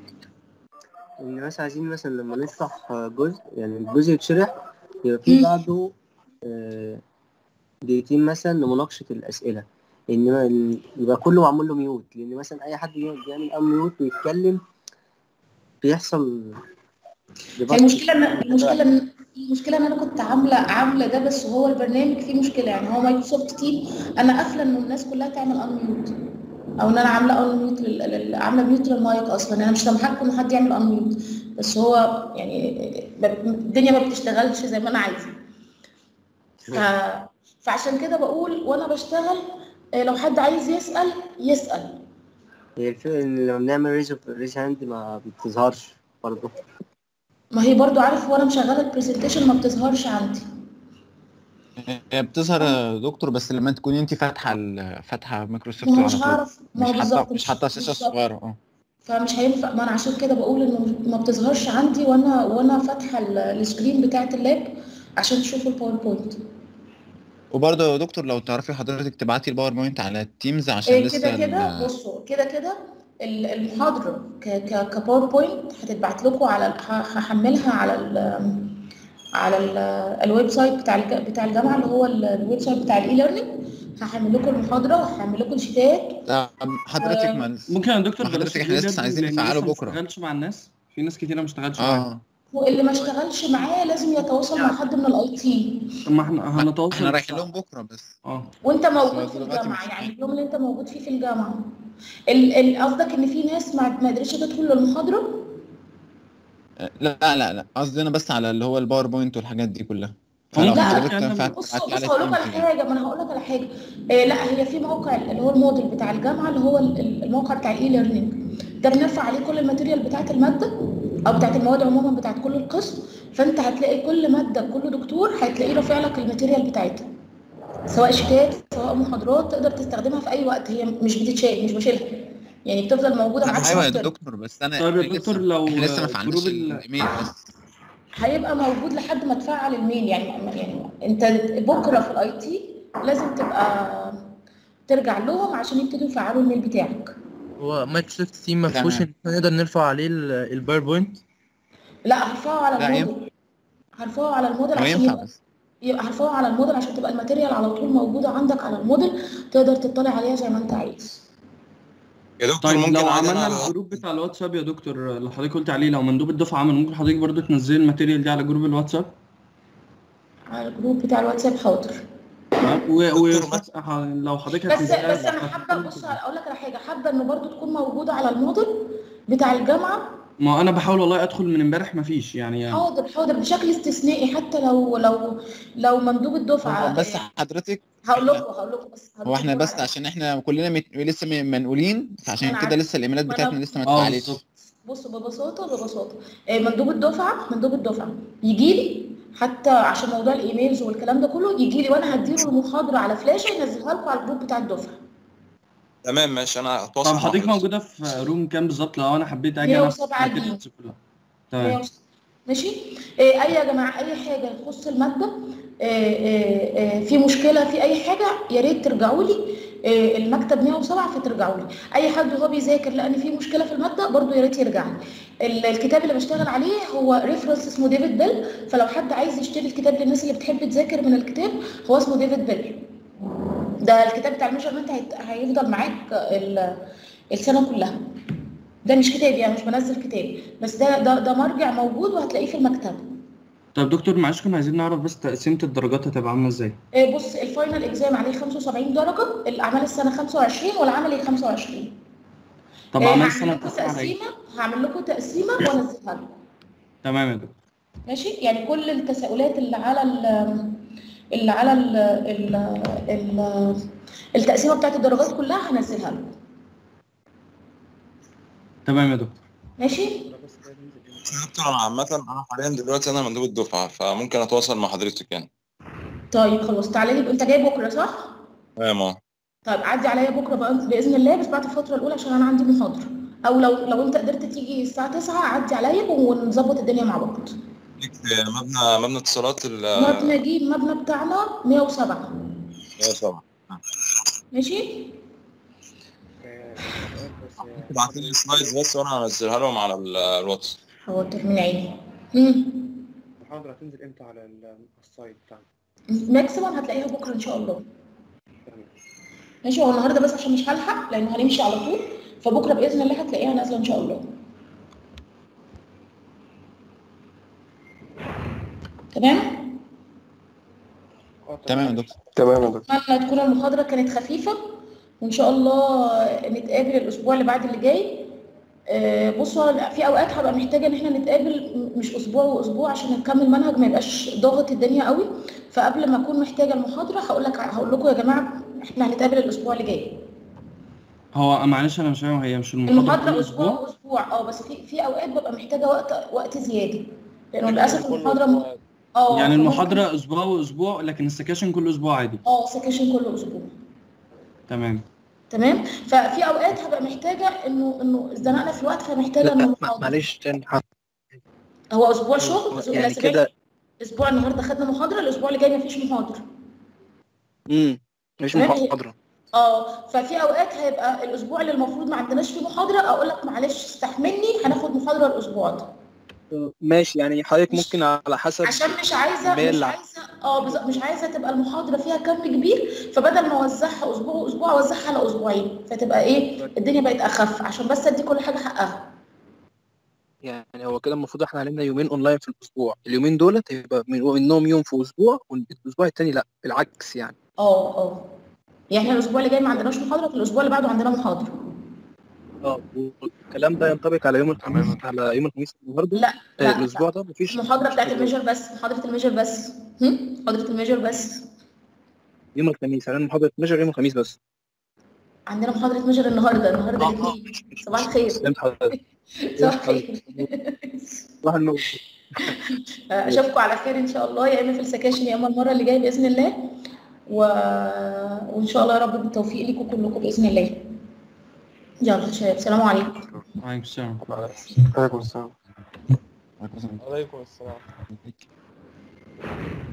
إن مثلا عايزين مثلا لما نشرح جزء يعني الجزء يتشرح يبقى في بعده آه، دقيقتين مثلا لمناقشة الأسئلة إنما ال- يبقى كله معمول له ميوت لأن مثلا أي حد بيعمل أم ميوت ويتكلم بيحصل هي المشكله ان المشكله ان المشكله ان انا كنت عامله عامله ده بس هو البرنامج فيه مشكله يعني هو مايكروسوفت تيم انا قافله ان الناس كلها تعمل ان ميوت او ان انا عامله ان ميوت عامله ميوت للمايك اصلا انا مش سامحه لكم ان حد يعمل ان ميوت بس هو يعني ب- الدنيا ما بتشتغلش زي ما انا عايزه ف... فعشان كده بقول وانا بشتغل آه، لو حد عايز يسال يسال هي الفكرة إن لما بنعمل ريز ريز هاند ما بتظهرش برضه ما هي برضو عارف وانا مشغله البرزنتيشن ما بتظهرش عندي هي بتظهر يا دكتور بس لما تكوني انت فاتحه ال- فاتحه مايكروسوفت ما هو على مش طول هعرف ما هو مش بالظبط حاطه مش حاطه شاشه بالظبط. صغيره اه فمش هينفع ما انا عشان كده بقول انه ما بتظهرش عندي وانا وانا فاتحه ال- السكرين بتاعه اللاب عشان تشوفوا الباوربوينت وبرضه يا دكتور لو تعرفي حضرتك تبعتي الباوربوينت على التيمز عشان إيه لسه كده كده ال- بصوا كده كده ال- المحاضره ك ك كباوربوينت هتتبعت لكم على ال- ه- هحملها على ال على ال الويب سايت بتاع الج- بتاع الجامعه اللي هو ال- الويب سايت بتاع الاي ليرنينج هحمل لكم المحاضره وهحمل لكم الشيتات لا، حضرتك ما ممكن يا دكتور ما بلاش حضرتك احنا تقول لسه ده عايزين لأن نفعله لسه ما بكره اشتغلش مع الناس في ناس كتيره ما اشتغلش معاها اه واللي ما اشتغلش معايا لازم يتواصل مع حد من الاي تي طب ما احنا هنتواصل احنا رايحين لهم بكره بس اه وانت موجود بس في دلوقتي الجامعه مش- يعني اليوم اللي انت موجود فيه في الجامعه ال- ال- قصدك ان في ناس ما ما قدرتش تدخل للمحاضره لا لا لا قصدي انا بس على اللي هو الباوربوينت والحاجات دي كلها هم فلو لا، حضرتك يعني تنفع بص تبعتي بص على هقول لك على التيمز حاجه ما انا هقول لك على حاجه إيه لا هي في موقع اللي هو الموديل بتاع الجامعه اللي هو ال- ال- الموقع بتاع الاي ليرنينج ده بنرفع عليه كل الماتيريال بتاعه الماده او بتاعه المواد عموما بتاعه كل القسم فانت هتلاقي كل ماده كل دكتور هتلاقيه رافع لك الماتيريال بتاعتها سواء شتات سواء محاضرات تقدر تستخدمها في اي وقت هي مش بتتشال مش بشيلها يعني بتفضل موجوده معاك ايوه يا طول الترم. دكتور بس انا طيب يا إحنا دكتور لسه- لو احنا لسه ما فعلناش جروب ال- الايميل بس هيبقى موجود لحد ما تفعل الميل يعني يعني انت بكره في الاي تي لازم تبقى ترجع لهم عشان يبتدوا يفعلوا الميل بتاعك هو مايكروسوفت تيم ما فيهوش تمام. ان احنا نقدر نرفع عليه ال- الباوربوينت لا هرفعه على لا، الموديل هرفعه على الموديل هو عشان ينفع يبقى بس يبقى هرفعه على الموديل عشان تبقى الماتيريال على طول موجوده عندك على الموديل تقدر تطلع عليها زي ما انت عايز يا دكتور طيب ممكن لو عادي عملنا انا الجروب بتاع الواتساب يا دكتور اللي حضرتك قلت عليه لو مندوب الدفعه عمل ممكن حضرتك برضو تنزلي الماتيريال دي على جروب الواتساب على الجروب بتاع الواتساب حاضر تمام و... و... لو حضرتك بس هتنزلها بس انا حابه بص اقول لك على حاجه حابه انه برضو تكون موجوده على الموديل بتاع الجامعه ما انا بحاول والله ادخل من امبارح مفيش يعني حاضر حاضر بشكل استثنائي حتى لو لو لو مندوب الدفعه هو بس حضرتك هقول لكم هقول لكم بس هقول هو لكم احنا بس بقى. عشان احنا كلنا مت... لسه م- منقولين فعشان أنا كده عارفة. لسه الايميلات ما أنا- بتاعتنا لسه ما اه اتفعلتش بالظبط بص ببساطه ببساطه آه، مندوب الدفعه مندوب الدفعه يجي لي حتى عشان موضوع الايميلز والكلام ده كله يجي لي وانا هديله المحاضره على فلاشه ينزلها لكم على الجروب بتاع الدفعه تمام ماشي انا هتواصل طب مع حضرتك حضرتك. موجوده في روم كام بالظبط لو انا حبيت اجي انا 107 جنيه. الماتيريالز كلها تمام ماشي آه، اي يا جماعه اي حاجه تخص الماده آه، آه، آه، في مشكله في اي حاجه يا ريت ترجعوا لي آه، المكتب 107 فترجعوا لي اي حد وهو بيذاكر لان في مشكله في الماده برضو يا ريت يرجع لي ال- الكتاب اللي بشتغل عليه هو ريفرنس اسمه ديفيد بيل فلو حد عايز يشتري الكتاب للناس اللي بتحب تذاكر من الكتاب هو اسمه ديفيد بيل ده الكتاب بتاع الميجرمنت هيت- هيفضل معاك ال- السنه كلها ده مش كتاب يعني مش بنزل كتاب بس ده ده ده مرجع موجود وهتلاقيه في المكتبه طب دكتور معلش كنا عايزين نعرف بس تقسيمة الدرجات هتبقى عاملة ازاي؟ آه، بص الفاينل اكزام عليه 75 درجه الاعمال السنه 25 والعملي 25 طب آه، أعمال هعمل السنة لكم بتقسم على ايه؟ تقسيمه هعمل لكم تقسيمه وانزلها لكم تمام يا دكتور ماشي يعني كل التساؤلات اللي على ال اللي على ال ال ال التقسيمه بتاعت الدرجات كلها هنزلها لكم تمام يا دكتور ماشي دكتور انا عامة انا حاليا دلوقتي انا مندوب الدفعة فممكن اتواصل مع حضرتك يعني طيب خلاص تعالى لي انت جاي بكره صح تمام اه طيب عدي عليا بكره بقى باذن الله بس بعد الفتره الاولى عشان انا عندي محاضره او لو لو انت قدرت تيجي الساعه 9 عدي عليا ونظبط الدنيا مع بعض ليك مبنى مبنى اتصالات ال مبنى جيب المبنى بتاعنا 107 طبعا ماشي ابعت لي السلايدز بس وانا هنزلها لهم على ال- الواتس حاضر من عيني مم. المحاضرة هتنزل امتى على ال- السايت بتاعنا؟ ماكسيموم هتلاقيها بكره ان شاء الله ماشي هو النهارده بس عشان مش هلحق لانه هنمشي على طول فبكره باذن الله هتلاقيها نازله ان شاء الله تمام تمام يا دكتور تمام يا دكتور اتمنى تكون المحاضره كانت خفيفه وان شاء الله نتقابل الاسبوع اللي بعد اللي جاي آه، بصوا أنا في اوقات هبقى محتاجه ان احنا نتقابل م- مش اسبوع واسبوع عشان نكمل منهج ما يبقاش ضاغط الدنيا قوي فقبل ما اكون محتاجه المحاضره هقول لك هقول لكم يا جماعه احنا هنتقابل الاسبوع اللي جاي هو معلش أنا مش فاهم هي مش المحاضرة المحاضره كل اسبوع أسبوع؟ واسبوع اه بس في في اوقات ببقى محتاجه وقت وقت زياده لانه للاسف المحاضره م- اه يعني فممكن- المحاضرة أسبوع وأسبوع لكن السكاشن كل أسبوع عادي اه سكاشن كل اسبوع تمام تمام ففي اوقات هبقى محتاجه انه انه اتزنقنا في الوقت فمحتاجه انه لا المحاضره معلش تاني حق. هو اسبوع شغل أسبوع- يعني الأسابيع- كده اسبوع النهارده خدنا محاضره الاسبوع اللي جاي مفيش محاضره امم مش تمام؟ محاضرة اه ففي اوقات هيبقى الاسبوع اللي المفروض ما عندناش فيه محاضره اقول لك معلش استحملني هناخد محاضره الاسبوع ده ماشي يعني حضرتك ممكن على حسب عشان مش عايزه الكمية مش اللي عايزه اه بالظبط مش عايزه تبقى المحاضره فيها كم كبير فبدل ما اوزعها اسبوع واسبوع اوزعها على اسبوعين فتبقى ايه الدنيا بقت اخف عشان بس ادي كل حاجه حقها يعني هو كده المفروض احنا علينا يومين اونلاين في الاسبوع اليومين دولت هيبقى من- منهم يوم في اسبوع والاسبوع التاني لا بالعكس يعني اه اه يعني احنا الاسبوع اللي جاي ما عندناش محاضره في الاسبوع اللي بعده عندنا محاضره اه والكلام ده ينطبق على يوم الخميس على يوم الخميس برضه لا لا الاسبوع ده مفيش المحاضره بتاعت الميجر بس محاضره الميجر بس هم؟ محاضره الميجر بس يوم الخميس علينا محاضرة ميجر يوم الخميس بس عندنا محاضره ميجر النهارده النهارده الاثنين صباح الخير فهمت حضرتك صباح الخير صباح النور اشوفكم على خير ان شاء الله يا اما في السكاشن يا اما المره اللي جايه باذن الله و... وان شاء الله يا رب بالتوفيق لكم كلكم باذن الله يلا شباب سلام عليكم وعليكم السلام عليكم السلام عليكم السلام